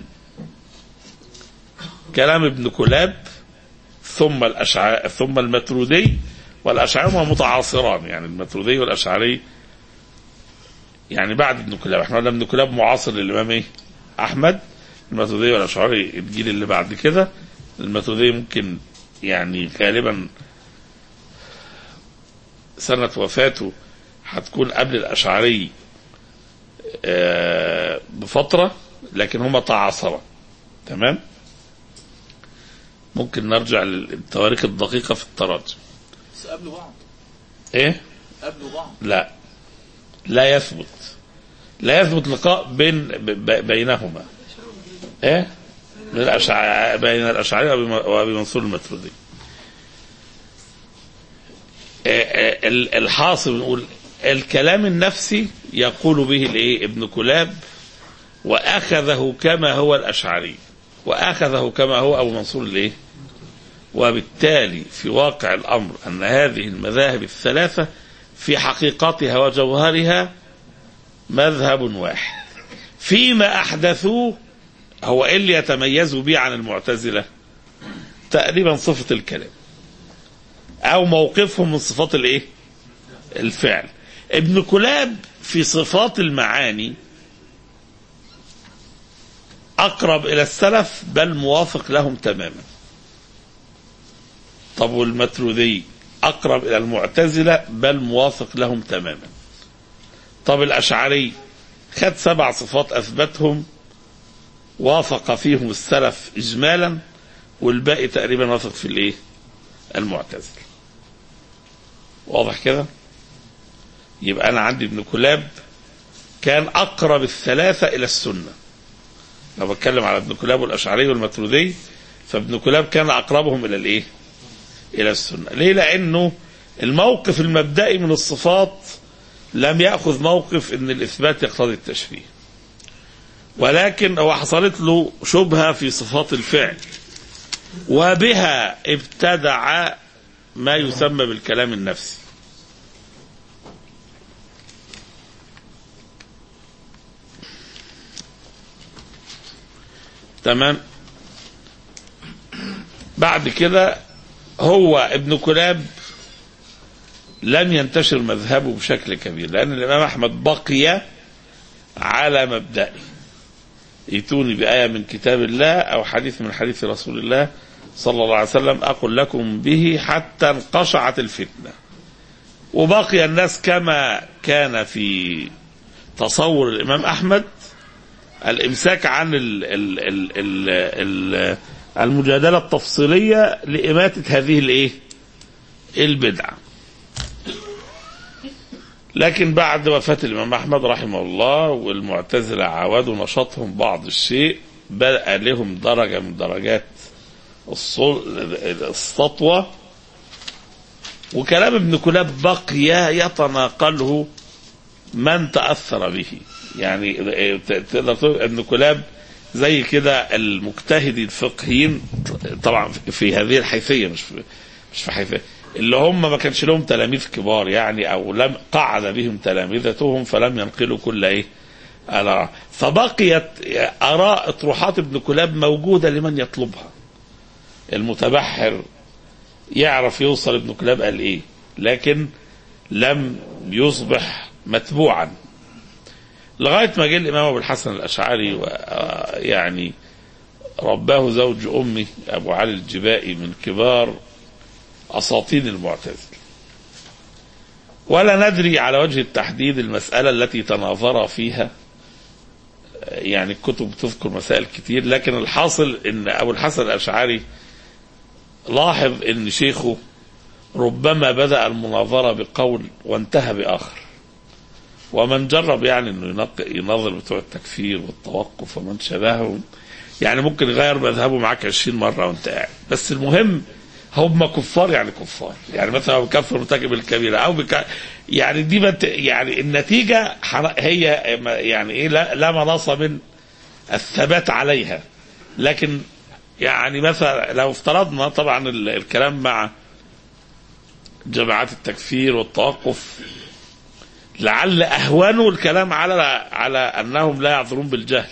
كلام ابن كلاب ثم الاشعري ثم المترودي والاشعري هما متعاصران يعني المترودي والاشعري يعني بعد ابن كلاب احنا قلنا ابن كلاب معاصر للامام ايه احمد المترودي والاشعري الجيل اللي بعد كده المترودي ممكن يعني غالبا سنة وفاته هتكون قبل الأشعري آه، بفترة لكن هما تعاصرا تمام ممكن نرجع للتواريخ الدقيقة في التراجم
بس قبلوا بعض
ايه
قبلوا بعض
لا لا يثبت لا يثبت لقاء بين ب- ب- بينهما ايه من الأشع... بين الاشعري وأبي- وابي منصور المترودي إيه، إيه، ال- الحاصل نقول الكلام النفسي يقول به الايه ابن كلاب واخذه كما هو الاشعري واخذه كما هو ابو منصور الايه وبالتالي في واقع الامر ان هذه المذاهب الثلاثه في حقيقتها وجوهرها مذهب واحد فيما احدثوه هو ايه اللي يتميزوا به عن المعتزله تقريبا صفه الكلام او موقفهم من صفات الايه الفعل ابن كلاب في صفات المعاني اقرب الى السلف بل موافق لهم تماما طب والمترودي اقرب الى المعتزله بل موافق لهم تماما طب الاشعري خد سبع صفات اثبتهم وافق فيهم السلف اجمالا والباقي تقريبا وافق في الايه المعتزله واضح كده يبقى انا عندي ابن كلاب كان اقرب الثلاثه الى السنه لو بتكلم على ابن كلاب والاشعري والمترودي فابن كلاب كان اقربهم الى الايه الى السنه ليه لانه الموقف المبدئي من الصفات لم ياخذ موقف ان الاثبات يقتضي التشبيه ولكن هو حصلت له شبهه في صفات الفعل وبها ابتدع ما يسمى بالكلام النفسي تمام بعد كده هو ابن كلاب لم ينتشر مذهبه بشكل كبير لأن الإمام أحمد بقي على مبدئه ائتوني بآية من كتاب الله أو حديث من حديث رسول الله صلى الله عليه وسلم أقول لكم به حتى انقشعت الفتنة وبقي الناس كما كان في تصور الإمام أحمد الإمساك عن ال ال ال ال ال المجادلة التفصيلية لإماتة هذه الإيه؟ البدعة لكن بعد وفاة الإمام أحمد رحمه الله والمعتزلة عاودوا نشاطهم بعض الشيء بقى لهم درجة من درجات الصل- السطوة وكلام ابن كلاب بقي يتناقله من تأثر به يعني تقدر تقول ابن كلاب زي كده المجتهدين الفقهيين طبعا في هذه الحيثية مش في مش في حيث اللي هم ما كانش لهم تلاميذ كبار يعني او لم قعد بهم تلامذتهم فلم ينقلوا كل ايه الآراء فبقيت اراء اطروحات ابن كلاب موجوده لمن يطلبها المتبحر يعرف يوصل ابن كلاب قال ايه لكن لم يصبح متبوعا لغايه ما جه الامام ابو الحسن الاشعري يعني رباه زوج امي ابو علي الجبائي من كبار اساطين المعتزله ولا ندري على وجه التحديد المساله التي تناظر فيها يعني الكتب تذكر مسائل كتير لكن الحاصل ان ابو الحسن الاشعري لاحظ ان شيخه ربما بدا المناظره بقول وانتهى باخر ومن جرب يعني انه ينق- يناظر بتوع التكفير والتوقف ومن شابههم يعني ممكن يغير مذهبه معاك 20 مره وانت قاعد بس المهم هم كفار يعني كفار يعني مثلا هو بيكفر مرتكب الكبيره او بك يعني دي بت يعني النتيجه حر- هي يعني ايه لا, لا مناص من الثبات عليها لكن يعني مثلا لو افترضنا طبعا ال- الكلام مع جماعات التكفير والتوقف لعل اهونه الكلام على على انهم لا يعذرون بالجهل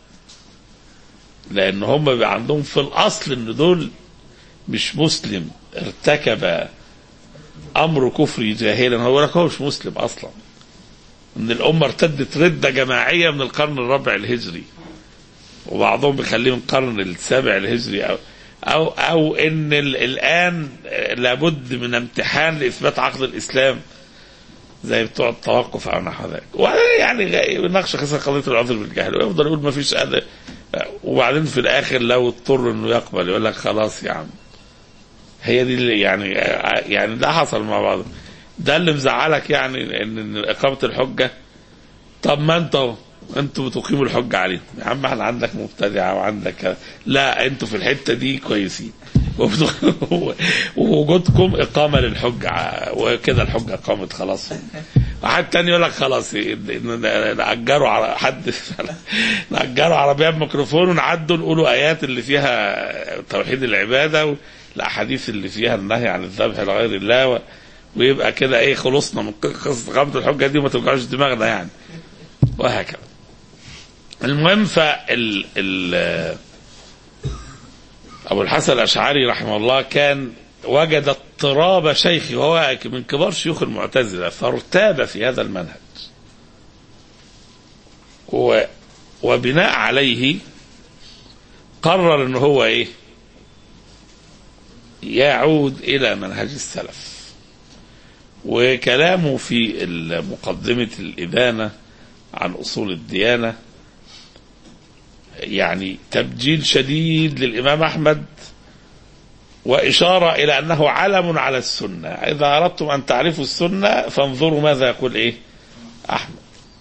لان هم بيبقى عندهم في الاصل ان دول مش مسلم ارتكب امر كفري جاهلا هو لك هو مش مسلم اصلا ان الامه ارتدت رده جماعيه من القرن الرابع الهجري وبعضهم بيخليه من القرن السابع الهجري او او او ان ال- الان لابد من امتحان لاثبات عقد الاسلام زي بتوع التوقف او نحو ذلك ويعني يناقش قصه قضيه العذر بالجهل ويفضل يقول ما فيش أدى وبعدين في الاخر لو اضطر انه يقبل يقول لك خلاص يا عم هي دي اللي يعني يعني ده حصل مع بعض ده اللي مزعلك يعني ان إن اقامه الحجه طب ما انتوا انتوا بتقيموا الحجه عليهم يا عم احنا عندك مبتدعه وعندك لا انتوا في الحته دي كويسين وبت- ووجودكم اقامه للحجه وكده الحجه قامت خلاص واحد تاني يقول لك خلاص نأجروا على حد نأجروا عربيه بميكروفون ونعدوا نقولوا ايات اللي فيها توحيد العباده والاحاديث اللي فيها النهي عن الذبح لغير الله و... ويبقى كده ايه خلصنا من قصه اقامه الحجه دي وما توجعوش دماغنا يعني وهكذا المهم فال ال ابو الحسن الاشعري رحمه الله كان وجد اضطراب شيخه وهو من كبار شيوخ المعتزله فارتاب في هذا المنهج و وبناء عليه قرر ان هو ايه يعود الى منهج السلف وكلامه في مقدمه الابانه عن اصول الديانه يعني تبجيل شديد للامام احمد واشاره الى انه علم على السنه اذا اردتم ان تعرفوا السنه فانظروا ماذا يقول ايه احمد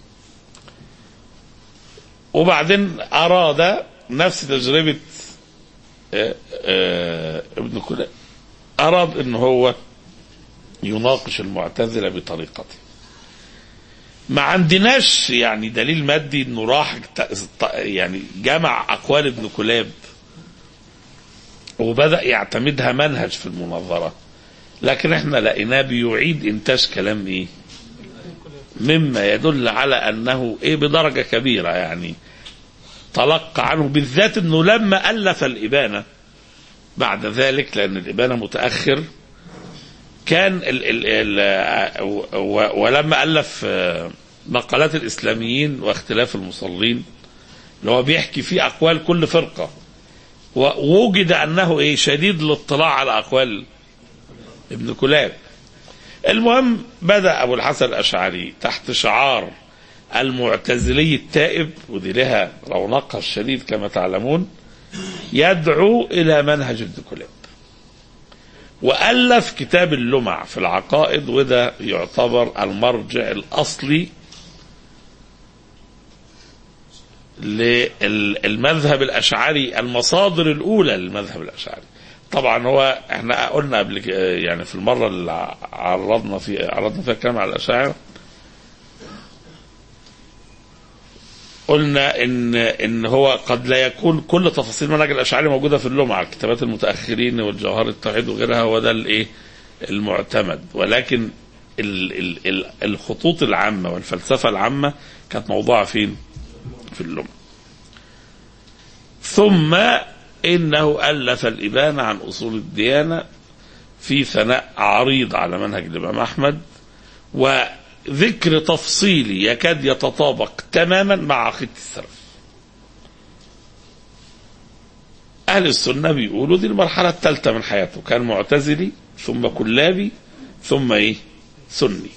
وبعدين اراد نفس تجربه آه، آه، ابن كلاب اراد ان هو يناقش المعتزله بطريقته ما عندناش يعني دليل مادي انه راح ت- يعني جمع اقوال ابن كلاب وبدا يعتمدها منهج في المناظره لكن احنا لقيناه بيعيد انتاج كلام ايه مما يدل على انه ايه بدرجه كبيره يعني تلقى عنه بالذات انه لما الف الابانه بعد ذلك لان الابانه متاخر كان ال ال ال و- ولما الف آه، مقالات الاسلاميين واختلاف المصلين اللي هو بيحكي فيه اقوال كل فرقه ووجد انه ايه شديد الاطلاع على اقوال ابن كلاب المهم بدا ابو الحسن الاشعري تحت شعار المعتزلي التائب ودي لها رونقها الشديد كما تعلمون يدعو الى منهج ابن كلاب والف كتاب اللمع في العقائد وده يعتبر المرجع الاصلي للمذهب الاشعري المصادر الاولى للمذهب الاشعري طبعا هو احنا قلنا قبل ك- يعني في المره اللي عرضنا في عرضنا فيها الكلام على الاشاعره قلنا ان ان هو قد لا يكون كل تفاصيل منهج الاشعري موجوده في اللمعه كتابات المتاخرين والجوهر التوحيد وغيرها هو ده الايه المعتمد ولكن ال ال ال الخطوط العامه والفلسفه العامه كانت موضوعه فين؟ في اللمعه. ثم انه الف الابانه عن اصول الديانه في ثناء عريض على منهج الامام احمد وذكر تفصيلي يكاد يتطابق تماما مع عقيده السلف. اهل السنه بيقولوا دي المرحله الثالثه من حياته كان معتزلي ثم كلابي ثم ايه؟ سني.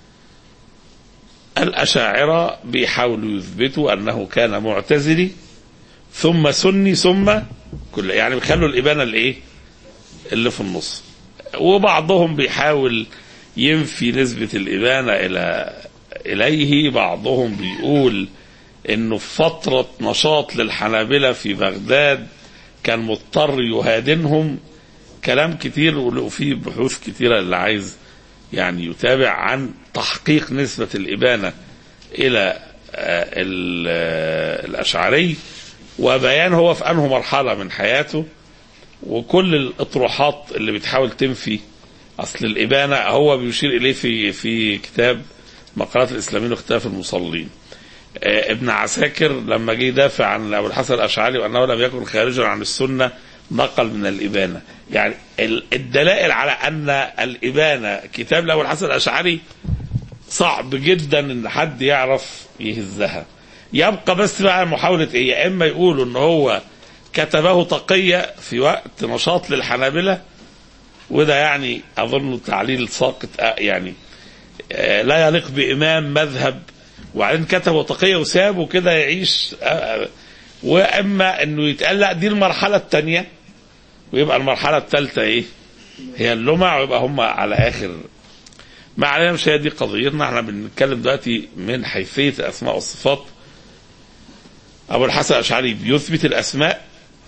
الاشاعره بيحاولوا يثبتوا انه كان معتزلي ثم سني ثم كل يعني بيخلوا الابانه الايه؟ اللي في النص. وبعضهم بيحاول ينفي نسبة الإبانة إلى إليه بعضهم بيقول إنه في فترة نشاط للحنابلة في بغداد كان مضطر يهادنهم كلام كتير وفيه بحوث كتيرة اللي عايز يعني يتابع عن تحقيق نسبة الإبانة إلى آه، ال- آه، الأشعري وبيان هو في أنه مرحلة من حياته وكل الاطروحات اللي بتحاول تنفي اصل الابانه هو بيشير اليه في في كتاب مقالات الاسلاميين واختلاف المصلين. آه، ابن عساكر لما جه يدافع عن ابو الحسن الاشعري وانه لم يكن خارجا عن السنه نقل من الابانه. يعني ال- الدلائل على ان الابانه كتاب لابو الحسن الاشعري صعب جدا ان حد يعرف يهزها. يبقى بس بقى محاوله ايه؟ يا اما يقولوا ان هو كتبه تقية في وقت نشاط للحنابلة وده يعني أظن تعليل ساقط آه، يعني آه، لا يليق بإمام مذهب وبعدين كتبه تقية وسابه كده يعيش آه، آه، وإما إنه يتقال لا دي المرحلة الثانية ويبقى المرحلة الثالثة إيه؟ هي اللمع ويبقى هم على آخر ما علينا مش هي دي قضيتنا احنا بنتكلم دلوقتي من حيثية الأسماء والصفات أبو الحسن الأشعري بيثبت الأسماء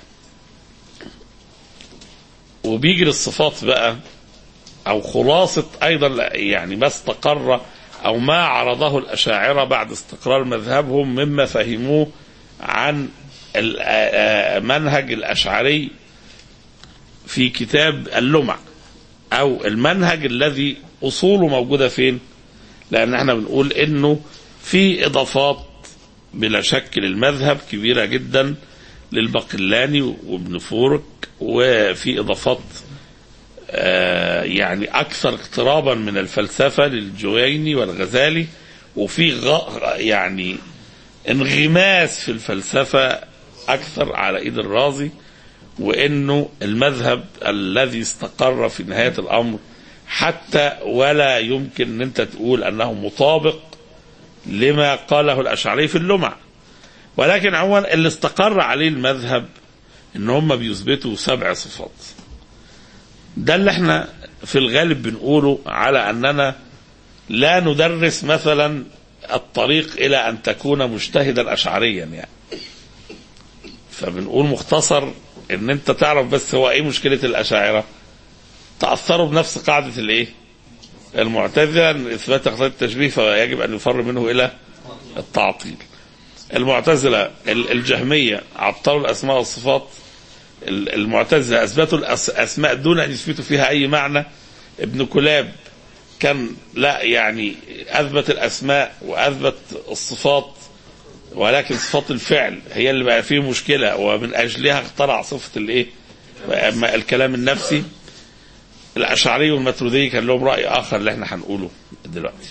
وبيجي للصفات بقى او خلاصه ايضا يعني ما استقر او ما عرضه الاشاعره بعد استقرار مذهبهم مما فهموه عن ال- آه، آه، منهج الاشعري في كتاب اللمع او المنهج الذي اصوله موجوده فين؟ لان احنا بنقول انه في اضافات بلا شك للمذهب كبيره جدا للبقلاني وابن فورك وفي اضافات آه، يعني اكثر اقترابا من الفلسفه للجويني والغزالي وفي غ- يعني انغماس في الفلسفه اكثر على ايد الرازي وانه المذهب الذي استقر في نهايه الامر حتى ولا يمكن ان انت تقول انه مطابق لما قاله الاشعري في اللمع ولكن عموما اللي استقر عليه المذهب ان هم بيثبتوا سبع صفات ده اللي احنا في الغالب بنقوله على اننا لا ندرس مثلا الطريق الى ان تكون مجتهدا اشعريا يعني فبنقول مختصر ان انت تعرف بس هو ايه مشكله الاشاعره تاثروا بنفس قاعده الايه المعتزله ان اثبات اقصاد التشبيه فيجب ان يفر منه الى التعطيل المعتزله ال- الجهميه عطلوا الاسماء والصفات ال- المعتزله اثبتوا الاسماء دون ان يثبتوا فيها اي معنى ابن كلاب كان لا يعني اثبت الاسماء واثبت الصفات ولكن صفات الفعل هي اللي بقى فيه مشكله ومن اجلها اخترع صفه الايه؟ اما الكلام النفسي الاشعري والماتريدي كان لهم راي اخر اللي احنا هنقوله دلوقتي.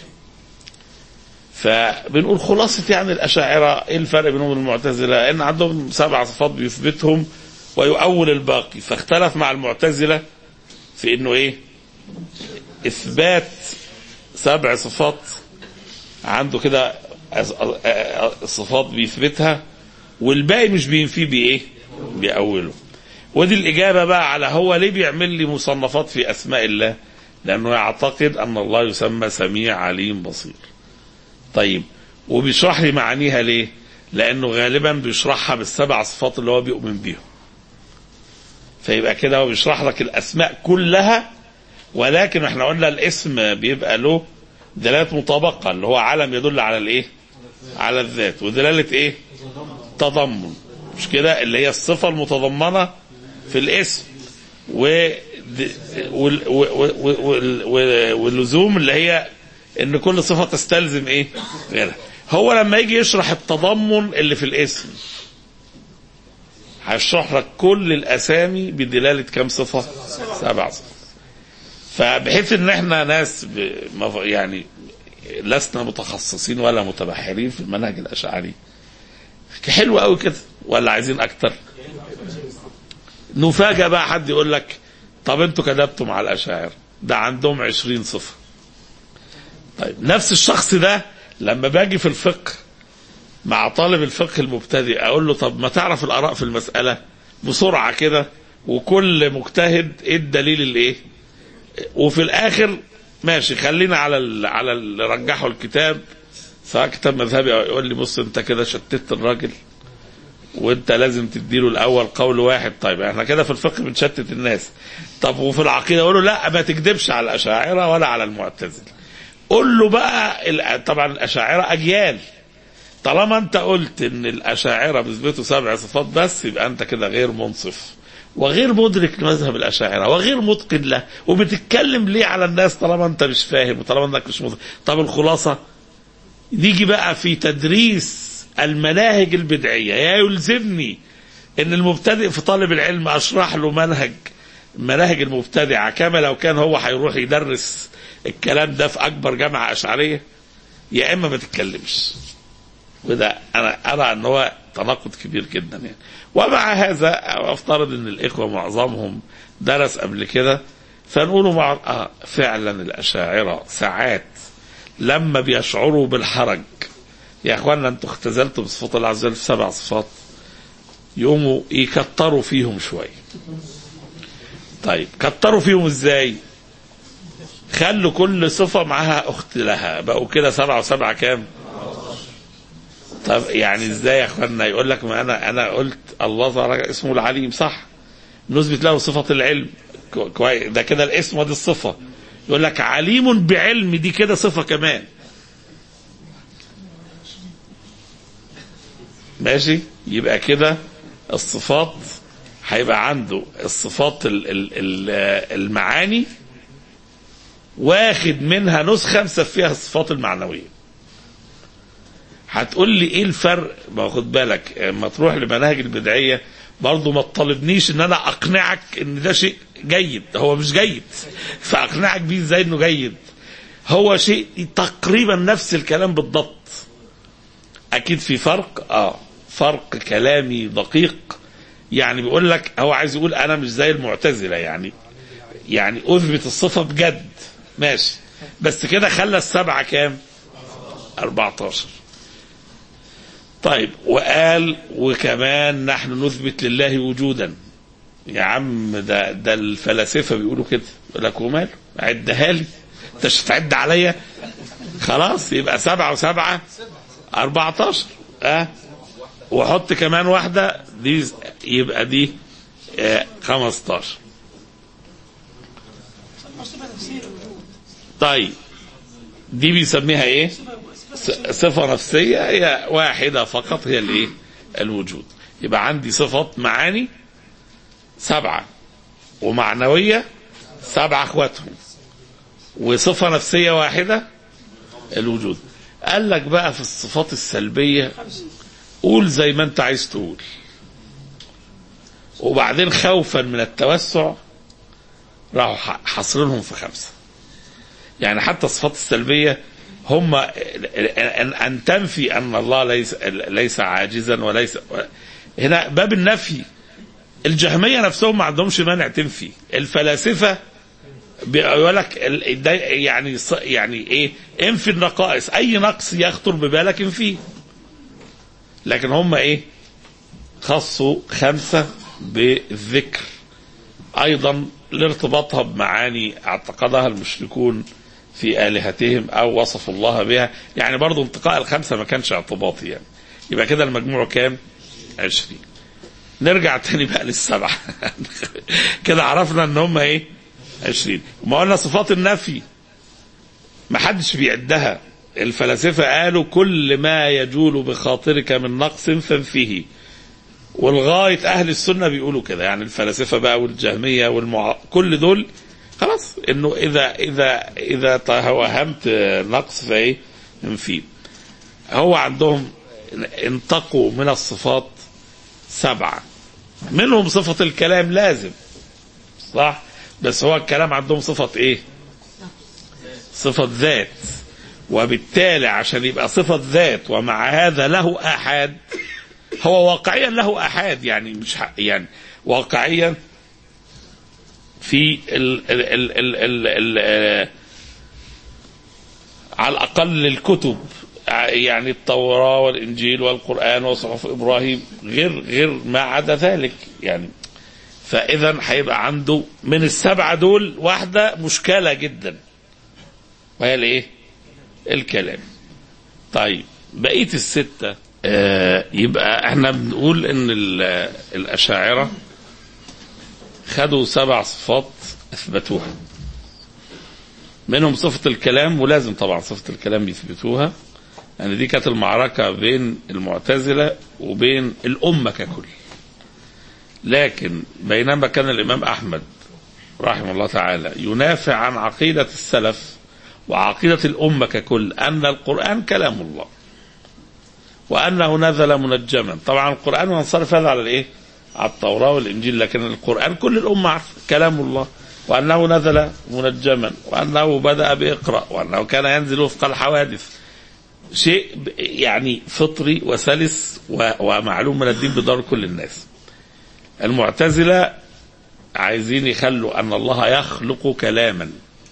فبنقول خلاصه يعني الاشاعره ايه الفرق بينهم وبين المعتزله؟ ان عندهم سبع صفات بيثبتهم ويؤول الباقي فاختلف مع المعتزله في انه ايه؟ اثبات سبع صفات عنده كده أز- أ- أ- صفات بيثبتها والباقي مش بينفيه بايه؟ بيأوله. ودي الإجابة بقى على هو ليه بيعمل لي مصنفات في أسماء الله؟ لأنه يعتقد أن الله يسمى سميع عليم بصير. طيب وبيشرح لي معانيها ليه؟ لأنه غالبا بيشرحها بالسبع صفات اللي هو بيؤمن بيهم. فيبقى كده هو بيشرح لك الأسماء كلها ولكن احنا قلنا الاسم بيبقى له دلالة مطابقة اللي هو علم يدل على الايه؟ على الذات ودلالة ايه؟ تضمن مش كده اللي هي الصفة المتضمنة في الاسم و وال- و- و- وال- وال- واللزوم اللي هي ان كل صفة تستلزم ايه غيرها هو لما يجي يشرح التضمن اللي في الاسم هيشرح لك كل الاسامي بدلالة كم صفة سبع صفات فبحيث ان احنا ناس ب- مف- يعني لسنا متخصصين ولا متبحرين في المنهج الاشعري حلو قوي كده ولا عايزين اكتر نفاجأ بقى حد يقول لك طب انتوا كذبتوا مع الاشاعره ده عندهم عشرين صفه طيب نفس الشخص ده لما باجي في الفقه مع طالب الفقه المبتدئ اقول له طب ما تعرف الاراء في المساله بسرعه كده وكل مجتهد ايه الدليل الايه وفي الاخر ماشي خلينا على ال... على اللي رجحوا الكتاب سواء كتاب مذهبي او يقول لي بص انت كده شتت الراجل وانت لازم تديله الاول قول واحد طيب احنا كده في الفقه بنشتت الناس طب وفي العقيده اقول له لا ما تكذبش على الاشاعره ولا على المعتزله قول له بقى ال- طبعا الاشاعره اجيال طالما انت قلت ان الاشاعره بيثبتوا سبع صفات بس يبقى انت كده غير منصف وغير مدرك لمذهب الاشاعره وغير متقن له وبتتكلم ليه على الناس طالما انت مش فاهم وطالما انك مش مدرك طب الخلاصه نيجي بقى في تدريس المناهج البدعيه يا يلزمني ان المبتدئ في طالب العلم اشرح له منهج مناهج المبتدعه كما لو كان هو هيروح يدرس الكلام ده في اكبر جامعه اشعريه يا اما ما تتكلمش وده انا ارى ان هو تناقض كبير جدا يعني ومع هذا افترض ان الاخوه معظمهم درس قبل كده فنقولوا مع آه فعلا الاشاعره ساعات لما بيشعروا بالحرج يا اخوانا انتوا اختزلتوا بصفات الله عز وجل في سبع صفات يقوموا يكتروا فيهم شويه طيب كتروا فيهم ازاي خلوا كل صفة معاها أخت لها بقوا كده سبعة وسبعة كام طب يعني ازاي يا اخوانا يقول لك ما انا انا قلت الله تعالى اسمه العليم صح نثبت له صفة العلم كو- كويس ده كده الاسم ودي الصفة يقول لك عليم بعلم دي كده صفة كمان ماشي يبقى كده الصفات هيبقى عنده الصفات ال ال ال المعاني واخد منها نسخة مسفيها الصفات المعنوية هتقول لي ايه الفرق ما خد بالك اما تروح لمناهج البدعية برضه ما تطالبنيش ان انا اقنعك ان ده شيء جيد هو مش جيد فاقنعك بيه ازاي انه جيد هو شيء تقريبا نفس الكلام بالضبط اكيد في فرق اه فرق كلامي دقيق يعني بيقول لك هو عايز يقول انا مش زي المعتزله يعني يعني اثبت الصفه بجد ماشي بس كده خلى السبعه كام 14 طيب وقال وكمان نحن نثبت لله وجودا يا عم ده ده الفلاسفه بيقولوا كده يقول لك وماله عدها لي انت مش هتعد عليا خلاص يبقى سبعه وسبعه 14 اه وحط كمان واحده دي يبقى دي آه 15 طيب دي بيسميها ايه س- صفة نفسية هي واحدة فقط هي الايه الوجود يبقى عندي صفات معاني سبعة ومعنوية سبعة اخواتهم وصفة نفسية واحدة الوجود قال لك بقى في الصفات السلبية قول زي ما انت عايز تقول وبعدين خوفا من التوسع راحوا ح- حاصرينهم في خمسة يعني حتى الصفات السلبية هم أن, أن تنفي أن الله ليس ليس عاجزا وليس هنا باب النفي الجهمية نفسهم ما عندهمش مانع تنفي الفلاسفة بيقول لك ال- ده يعني ص- يعني ايه انفي النقائص اي نقص يخطر ببالك انفيه لكن هم ايه خصوا خمسة بالذكر ايضا لارتباطها بمعاني اعتقدها المشركون في الهتهم او وصفوا الله بها يعني برضو انتقاء الخمسه ما كانش اعتباطي يعني يبقى كده المجموع كام؟ 20 نرجع تاني بقى للسبعه كده عرفنا ان هم ايه؟ 20 ما قلنا صفات النفي ما حدش بيعدها الفلاسفة قالوا كل ما يجول بخاطرك من نقص فانفيه والغاية أهل السنة بيقولوا كده يعني الفلاسفة بقى والجهمية والمع... كل دول خلاص إنه إذا إذا إذا توهمت نقص فإيه انفيه هو عندهم انتقوا من الصفات سبعة منهم صفة الكلام لازم صح بس هو الكلام عندهم صفة ايه صفة ذات وبالتالي عشان يبقى صفة ذات ومع هذا له أحد هو واقعيا له أحد يعني مش ح- يعني واقعيا في ال ال ال ال ال ال آه، على الأقل الكتب ع- يعني التوراة والإنجيل والقرآن وصحف إبراهيم غير غير ما عدا ذلك يعني فإذا هيبقى عنده من السبعة دول واحدة مشكلة جدا وهي الإيه؟ الكلام طيب بقية الستة آه يبقى احنا بنقول ان ال- الأشاعرة خدوا سبع صفات أثبتوها منهم صفة الكلام ولازم طبعا صفة الكلام يثبتوها يعني دي كانت المعركة بين المعتزلة وبين الأمة ككل لكن بينما كان الإمام أحمد رحمه الله تعالى ينافع عن عقيدة السلف وعقيدة الأمة ككل أن القرآن كلام الله وأنه نزل منجما طبعا القرآن ينصرف هذا على الإيه على التوراة والإنجيل لكن القرآن كل الأمة عارفة كلام الله وأنه نزل منجما وأنه بدأ بإقرأ وأنه كان ينزل وفق الحوادث شيء ب- يعني فطري وسلس و- ومعلوم من الدين بدار كل الناس المعتزلة عايزين يخلوا أن الله يخلق كلاما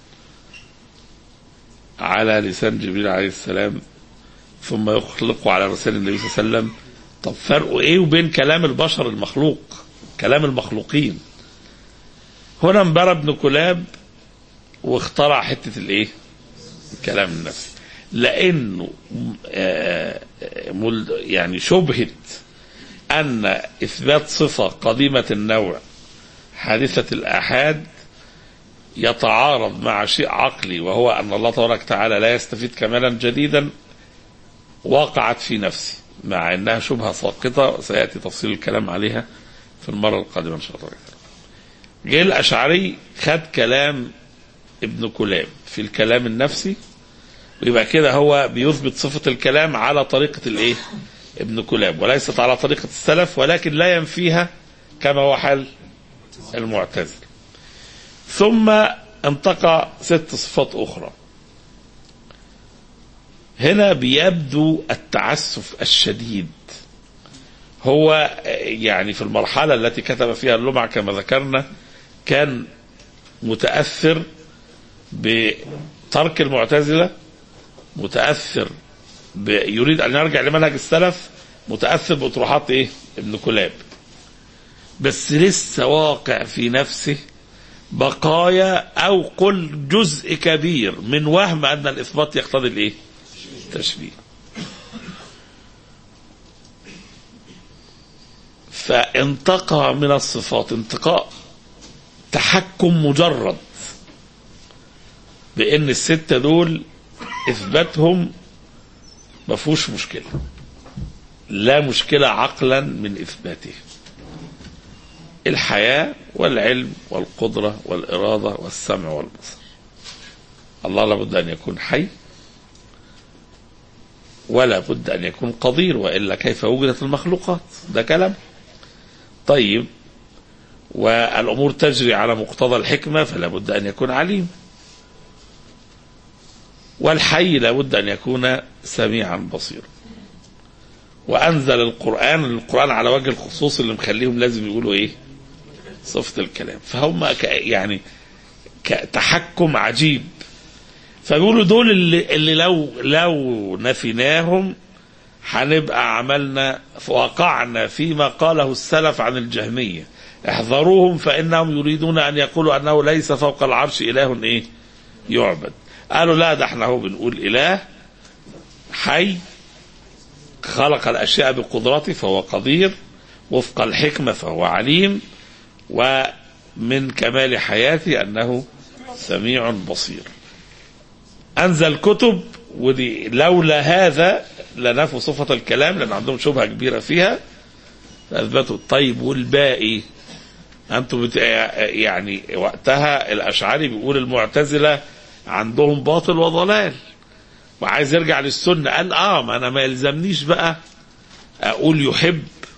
على لسان جبريل عليه السلام ثم يخلقه على لسان النبي صلى الله عليه وسلم طب فرقه ايه وبين كلام البشر المخلوق كلام المخلوقين هنا انبرى ابن كلاب واخترع حتة الايه الكلام النفسي لانه آه، آه، مل- يعني شبهة ان اثبات صفة قديمة النوع حادثة الآحاد يتعارض مع شيء عقلي وهو أن الله تبارك وتعالى لا يستفيد كمالا جديدا وقعت في نفسي مع أنها شبهة ساقطة سيأتي تفصيل الكلام عليها في المرة القادمة إن شاء الله جه الأشعري خد كلام ابن كلاب في الكلام النفسي ويبقى كده هو بيثبت صفة الكلام على طريقة الإيه؟ ابن كلاب وليست على طريقة السلف ولكن لا ينفيها كما هو حال المعتزل ثم انتقى ست صفات أخرى هنا بيبدو التعسف الشديد هو يعني في المرحلة التي كتب فيها اللمع كما ذكرنا كان متأثر بترك المعتزلة متأثر ب... يريد أن يرجع لمنهج السلف متأثر بأطروحات إيه؟ ابن كلاب بس لسه واقع في نفسه بقايا أو قل جزء كبير من وهم أن الإثبات يقتضي الإيه؟ التشبيه فانتقى من الصفات انتقاء تحكم مجرد بأن الستة دول إثباتهم ما فيهوش مشكلة لا مشكلة عقلا من إثباته الحياة والعلم والقدرة والإرادة والسمع والبصر الله لابد أن يكون حي ولا بد أن يكون قدير وإلا كيف وجدت المخلوقات ده كلام طيب والأمور تجري على مقتضى الحكمة فلا بد أن يكون عليم والحي لا بد أن يكون سميعا بصيرا وأنزل القرآن القرآن على وجه الخصوص اللي مخليهم لازم يقولوا إيه صفة الكلام فهم ك- يعني تحكم عجيب فبيقولوا دول اللي, اللي لو لو نفيناهم هنبقى عملنا وقعنا فيما قاله السلف عن الجهمية احذروهم فإنهم يريدون أن يقولوا أنه ليس فوق العرش إله إيه يعبد قالوا لا ده احنا هو بنقول إله حي خلق الأشياء بقدرته فهو قدير وفق الحكمة فهو عليم ومن كمال حياته أنه سميع بصير أنزل كتب ودي لولا هذا لنفوا صفة الكلام لأن عندهم شبهة كبيرة فيها فأثبتوا الطيب والباقي أنتم بت... يعني وقتها الأشعري بيقول المعتزلة عندهم باطل وضلال وعايز يرجع للسنة قال اه ما انا ما يلزمنيش بقى اقول يحب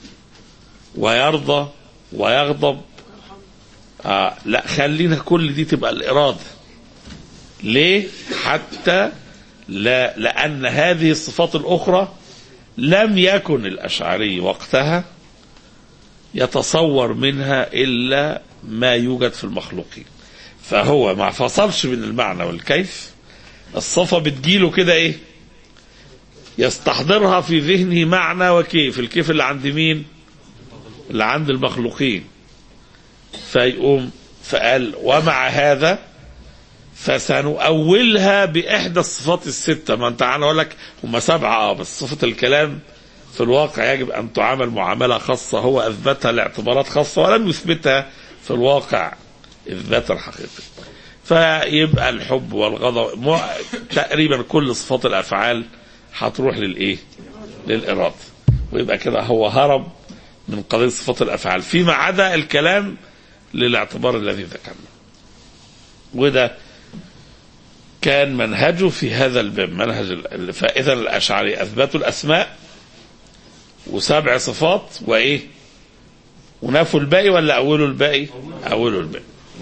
ويرضى ويغضب آه لا خلينا كل دي تبقى الإرادة ليه حتى لا لأن هذه الصفات الأخرى لم يكن الأشعري وقتها يتصور منها إلا ما يوجد في المخلوقين فهو ما فصلش بين المعنى والكيف الصفة بتجيله كده ايه يستحضرها في ذهنه معنى وكيف الكيف اللي عند مين اللي عند المخلوقين فيقوم فقال ومع هذا فسنؤولها بإحدى الصفات الستة ما انت انا اقول لك هم سبعة اه بس صفة الكلام في الواقع يجب أن تعامل معاملة خاصة هو أثبتها لاعتبارات خاصة ولم يثبتها في الواقع إثباتا حقيقي فيبقى الحب والغضب مو- تقريبا كل صفات الأفعال هتروح للإيه للإرادة ويبقى كده هو هرب من قضية صفات الأفعال فيما عدا الكلام للاعتبار الذي ذكرنا وده كان منهجه في هذا الباب منهج ال- فإذا الأشعري أثبتوا الأسماء وسبع صفات وإيه ونفوا الباقي ولا أولوا الباقي أولوا الباقي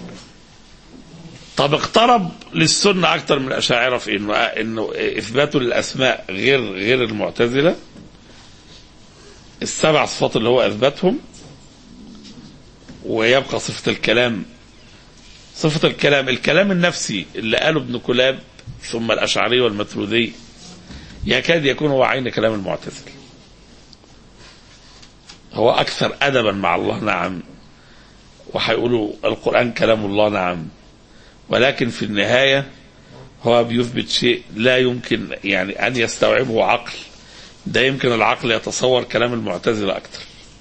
طب اقترب للسنة أكتر من الأشاعرة في إنه إنه إثباته للأسماء غير غير المعتزلة السبع صفات اللي هو أثبتهم ويبقى صفة الكلام صفة الكلام الكلام النفسي اللي قاله ابن كلاب ثم الأشعري والمتروذي يكاد يكون هو عين كلام المعتزلة هو أكثر أدبا مع الله نعم وهيقولوا القرآن كلام الله نعم ولكن في النهاية هو بيثبت شيء لا يمكن يعني أن يستوعبه عقل ده يمكن العقل يتصور كلام المعتزلة أكثر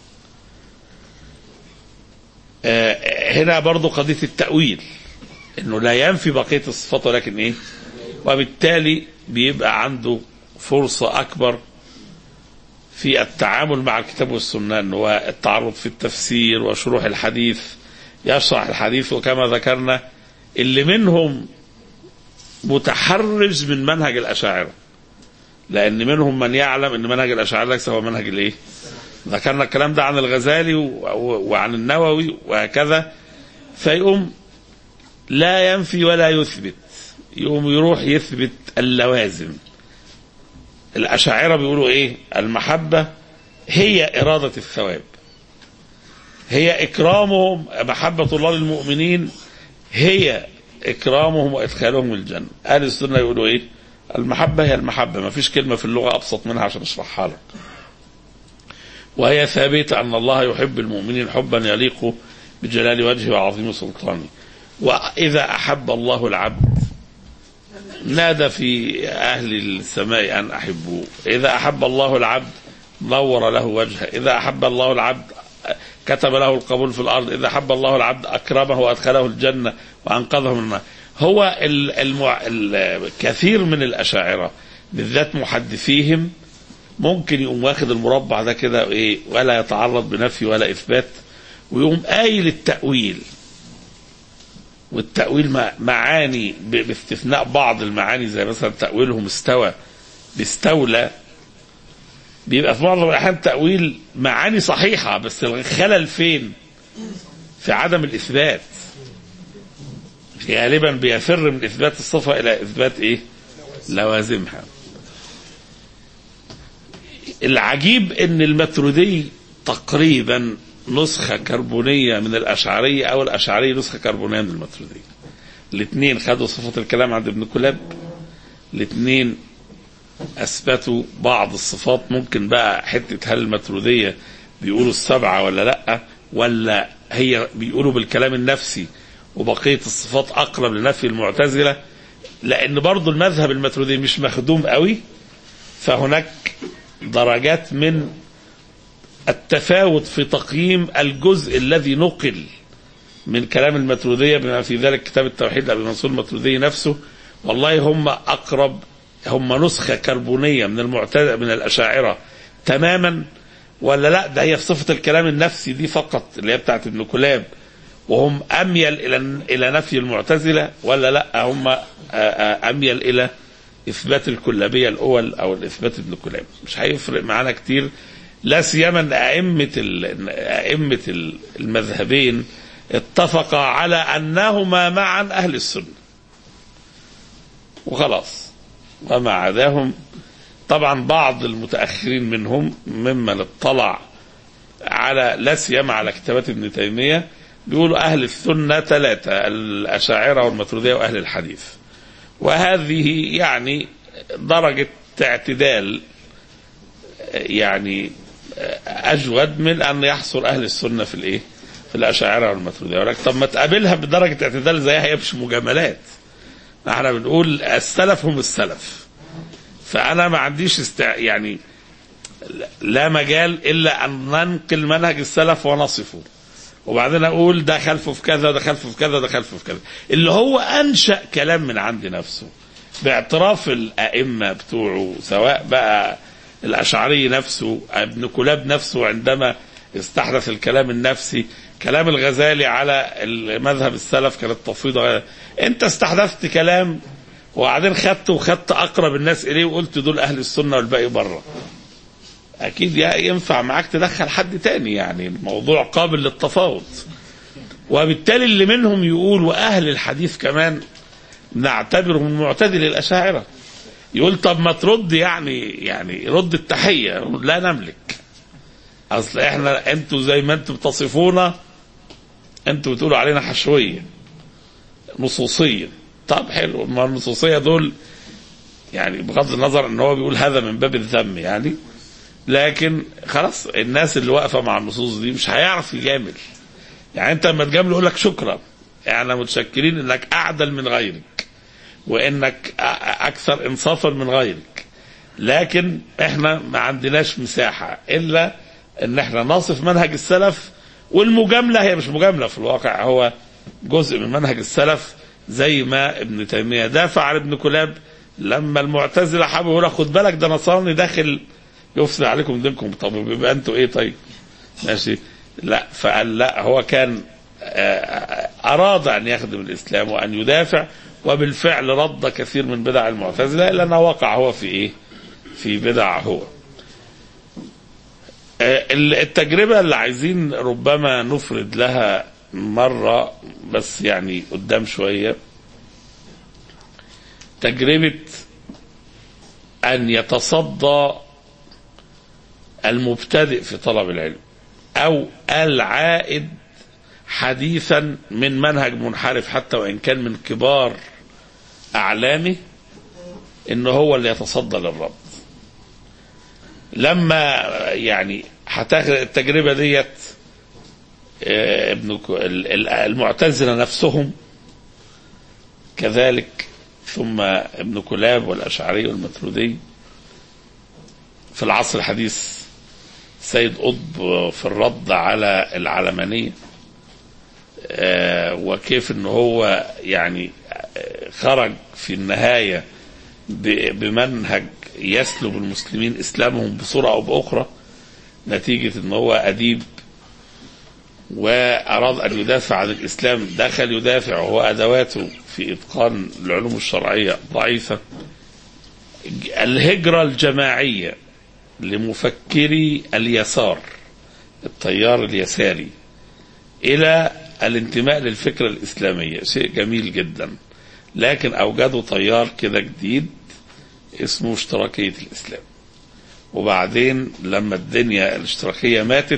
آه، هنا برضو قضية التأويل انه لا ينفي بقية الصفات ولكن ايه وبالتالي بيبقى عنده فرصة اكبر في التعامل مع الكتاب والسنة انه هو التعرض في التفسير وشروح الحديث يشرح الحديث وكما ذكرنا اللي منهم متحرز من منهج الأشاعرة لأن منهم من يعلم أن منهج الأشاعرة ليس هو منهج الإيه ذكرنا الكلام ده عن الغزالي و- و- وعن النووي وهكذا فيقوم لا ينفي ولا يثبت يقوم يروح يثبت اللوازم الأشاعرة بيقولوا إيه المحبة هي إرادة الثواب هي إكرامهم محبة الله للمؤمنين هي إكرامهم وإدخالهم الجنة أهل السنة يقولوا إيه المحبة هي المحبة ما فيش كلمة في اللغة أبسط منها عشان أشرحها لك وهي ثابتة أن الله يحب المؤمنين حبا يليق بجلال وجهه وعظيم سلطانه وإذا أحب الله العبد نادى في أهل السماء أن أحبوه إذا أحب الله العبد نور له وجهه إذا أحب الله العبد كتب له القبول في الأرض إذا أحب الله العبد أكرمه وأدخله الجنة وأنقذه من النار هو ال- المع... ال- كثير من الأشاعرة بالذات محدثيهم ممكن يقوم واخد المربع ده كده ايه ولا يتعرض بنفي ولا اثبات ويقوم قايل التاويل والتاويل مع- معاني ب- باستثناء بعض المعاني زي مثلا تاويلهم استوى باستولى بيبقى في معظم الاحيان تاويل معاني صحيحه بس الخلل فين؟ في عدم الاثبات غالبا بيفر من اثبات الصفه الى اثبات ايه؟ لوازمها العجيب ان المترودي تقريبا نسخة كربونية من الأشعرية أو الأشعرية نسخة كربونية من المترودية الاثنين خدوا صفة الكلام عند ابن كلاب الاثنين أثبتوا بعض الصفات ممكن بقى حتة هل المترودية بيقولوا السبعة ولا لأ ولا هي بيقولوا بالكلام النفسي وبقية الصفات أقرب لنفي المعتزلة لأن برضو المذهب المترودي مش مخدوم قوي فهناك درجات من التفاوت في تقييم الجزء الذي نقل من كلام المترودية بما في ذلك كتاب التوحيد لأبي منصور المترودي نفسه والله هم أقرب هم نسخة كربونية من المعتزلة من الأشاعرة تماما ولا لا ده هي في صفة الكلام النفسي دي فقط اللي هي بتاعت ابن كلاب وهم أميل إلى إلى نفي المعتزلة ولا لا هم آه، آه، أميل إلى إثبات الكلابية الأول أو الإثبات ابن كلاب مش هيفرق معانا كتير لا سيما أن أئمة ال- أئمة ال- المذهبين اتفقا على أنهما معا أهل السنة وخلاص وما عداهم طبعا بعض المتأخرين منهم ممن اطلع على لا سيما على كتابات ابن تيمية بيقولوا أهل السنة ثلاثة الأشاعرة والماتريدية وأهل الحديث وهذه يعني درجة اعتدال يعني أجود من أن يحصر أهل السنة في الإيه؟ في الأشاعرة والماتريدية ولكن طب ما تقابلها بدرجة اعتدال زيها هي مش مجاملات احنا بنقول السلف هم السلف فأنا ما عنديش استع... يعني لا مجال إلا أن ننقل منهج السلف ونصفه وبعدين أقول ده خلفه في كذا ده خلفه في كذا ده خلفه في كذا اللي هو أنشأ كلام من عند نفسه باعتراف الأئمة بتوعه سواء بقى الأشعري نفسه ابن كلاب نفسه عندما استحدث الكلام النفسي كلام الغزالي على مذهب السلف كانت تفويض انت استحدثت كلام وبعدين خدت وخدت اقرب الناس اليه وقلت دول اهل السنه والباقي بره اكيد يا- ينفع معاك تدخل حد تاني يعني الموضوع قابل للتفاوض وبالتالي اللي منهم يقول واهل الحديث كمان نعتبرهم المعتدل الاشاعره يقول طب ما ترد يعني يعني رد التحيه لا نملك اصل احنا انتوا زي ما انتوا بتصفونا انتوا بتقولوا علينا حشويه نصوصيه طب حلو ما النصوصيه دول يعني بغض النظر ان هو بيقول هذا من باب الذم يعني لكن خلاص الناس اللي واقفه مع النصوص دي مش هيعرف يجامل يعني انت لما تجامل يقول لك شكرا احنا متشكرين انك اعدل من غيرك وانك أ- اكثر انصافا من غيرك لكن احنا ما عندناش مساحه الا ان احنا نصف منهج السلف والمجامله هي مش مجامله في الواقع هو جزء من منهج السلف زي ما ابن تيميه دافع عن ابن كلاب لما المعتزله حابب يقول خد بالك ده نصراني داخل يفسد عليكم دينكم طب يبقى انتوا ايه طيب ماشي لا فقال لا هو كان آه، اراد ان يخدم الاسلام وان يدافع وبالفعل رد كثير من بدع المعتزله الا انه وقع هو في ايه؟ في بدع هو. آه، التجربه اللي عايزين ربما نفرد لها مره بس يعني قدام شويه تجربه ان يتصدى المبتدئ في طلب العلم او العائد حديثا من منهج منحرف حتى وان كان من كبار اعلامه ان هو اللي يتصدى للرد لما يعني هتاخد التجربه ديت آه، ابن ك- ال- ال- المعتزله نفسهم كذلك ثم ابن كلاب والاشعري والمترودي في العصر الحديث سيد قطب في الرد على العلمانيه آه، وكيف ان هو يعني آه، خرج في النهايه ب- بمنهج يسلب المسلمين اسلامهم بصوره او باخرى نتيجه ان هو اديب واراد ان يدافع عن الاسلام دخل يدافع وهو ادواته في اتقان العلوم الشرعيه ضعيفه الهجره الجماعيه لمفكري اليسار التيار اليساري الى الانتماء للفكره الاسلاميه شيء جميل جدا لكن اوجدوا تيار كده جديد اسمه اشتراكيه الاسلام وبعدين لما الدنيا الاشتراكيه ماتت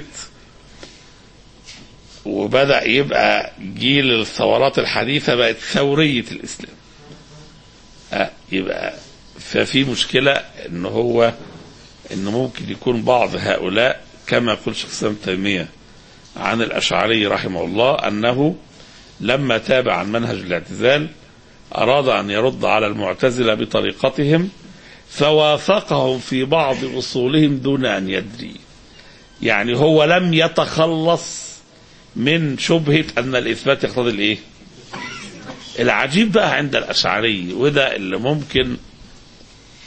وبدا يبقى جيل الثورات الحديثه بقت ثوريه الاسلام آه، يبقى ففي مشكله ان هو ان ممكن يكون بعض هؤلاء كما يقول شيخ الاسلام ابن تيميه عن الاشعري رحمه الله انه لما تاب عن منهج الاعتزال اراد ان يرد على المعتزله بطريقتهم فوافقهم في بعض اصولهم دون ان يدري يعني هو لم يتخلص من شبهه ان الاثبات يقتضي الايه العجيب بقى عند الاشعري وده اللي ممكن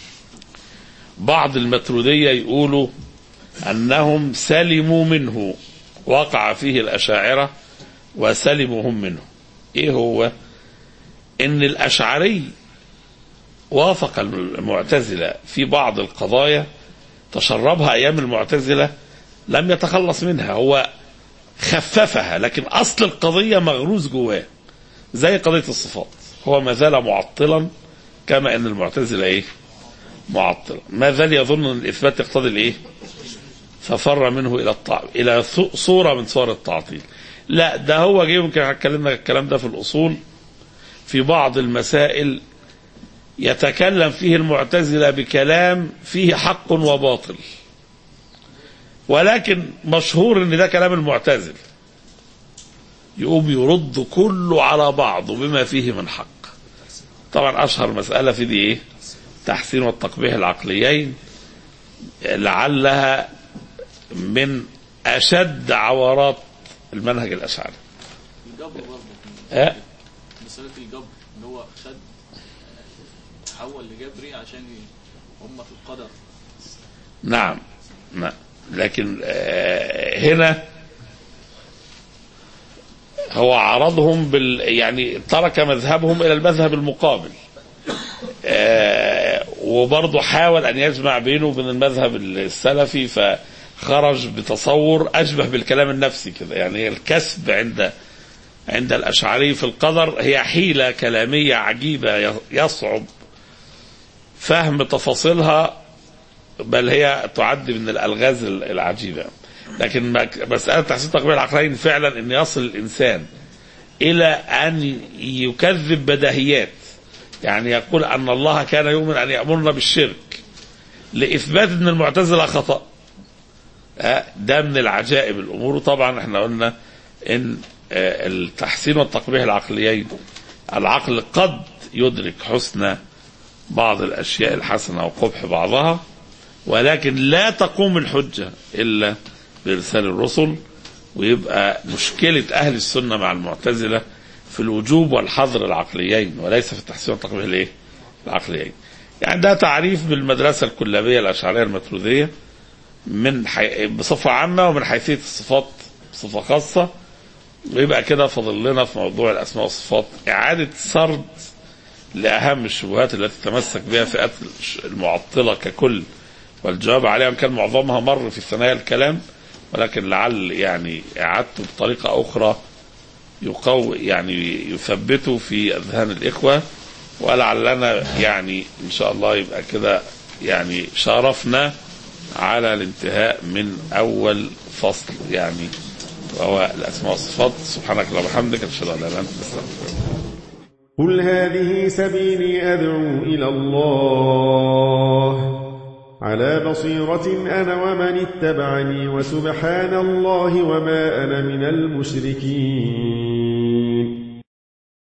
بعض المترودية يقولوا أنهم سلموا منه وقع فيه الأشاعرة وسلموا هم منه إيه هو إن الأشعري وافق المعتزلة في بعض القضايا تشربها أيام المعتزلة لم يتخلص منها هو خففها لكن أصل القضية مغروز جواه زي قضية الصفات هو ما زال معطلا كما أن المعتزلة إيه معطلة ما زال يظن أن الإثبات يقتضي الإيه ففر منه إلى الطع... إلى ث- صورة من صور التعطيل لا ده هو جه يمكن اتكلمنا الكلام ده في الأصول في بعض المسائل يتكلم فيه المعتزلة بكلام فيه حق وباطل ولكن مشهور ان ده كلام المعتزل يقوم يرد كله على بعضه بما فيه من حق طبعا اشهر مسألة في دي ايه تحسين والتقبيح العقليين لعلها من اشد عورات المنهج الاشعري
الجبر برضه
أه؟
مسألة الجبر ان هو خد تحول لجبري عشان ي- هم في القدر
نعم نعم لكن آه، هنا هو عرضهم بال يعني ترك مذهبهم الى المذهب المقابل آه، وبرضه حاول ان يجمع بينه وبين المذهب السلفي فخرج بتصور اشبه بالكلام النفسي كده يعني الكسب عند عند الاشعري في القدر هي حيله كلاميه عجيبه يصعب فهم تفاصيلها بل هي تعد من الالغاز العجيبه لكن مك- مساله تحسين تقبيل العقلين فعلا ان يصل الانسان الى ان يكذب بديهيات يعني يقول ان الله كان يؤمن ان يامرنا بالشرك لاثبات ان المعتزله خطا آه، ده من العجائب الامور وطبعا احنا قلنا ان آه، التحسين والتقبيح العقليين العقل قد يدرك حسن بعض الاشياء الحسنه وقبح بعضها ولكن لا تقوم الحجه الا بارسال الرسل ويبقى مشكله اهل السنه مع المعتزله في الوجوب والحظر العقليين وليس في التحسين والتقبيح الايه؟ العقليين. يعني ده تعريف بالمدرسه الكلابيه الاشعريه المتروذيه من حي... بصفه عامه ومن حيثيه الصفات بصفه خاصه ويبقى كده فاضل لنا في موضوع الاسماء والصفات اعاده سرد لاهم الشبهات التي تمسك بها فئات المعطله ككل والجواب عليها إن كان معظمها مر في ثنايا الكلام ولكن لعل يعني اعادته بطريقه اخرى يقوي يعني يثبته في اذهان الاخوه ولعلنا يعني ان شاء الله يبقى كده يعني شرفنا على الانتهاء من اول فصل يعني وهو الاسماء والصفات سبحانك اللهم وبحمدك اشهد ان لا اله الا انت استغفرك
قل هذه سبيلي أدعو إلى الله على بصيرة أنا ومن اتبعني وسبحان الله وما أنا من المشركين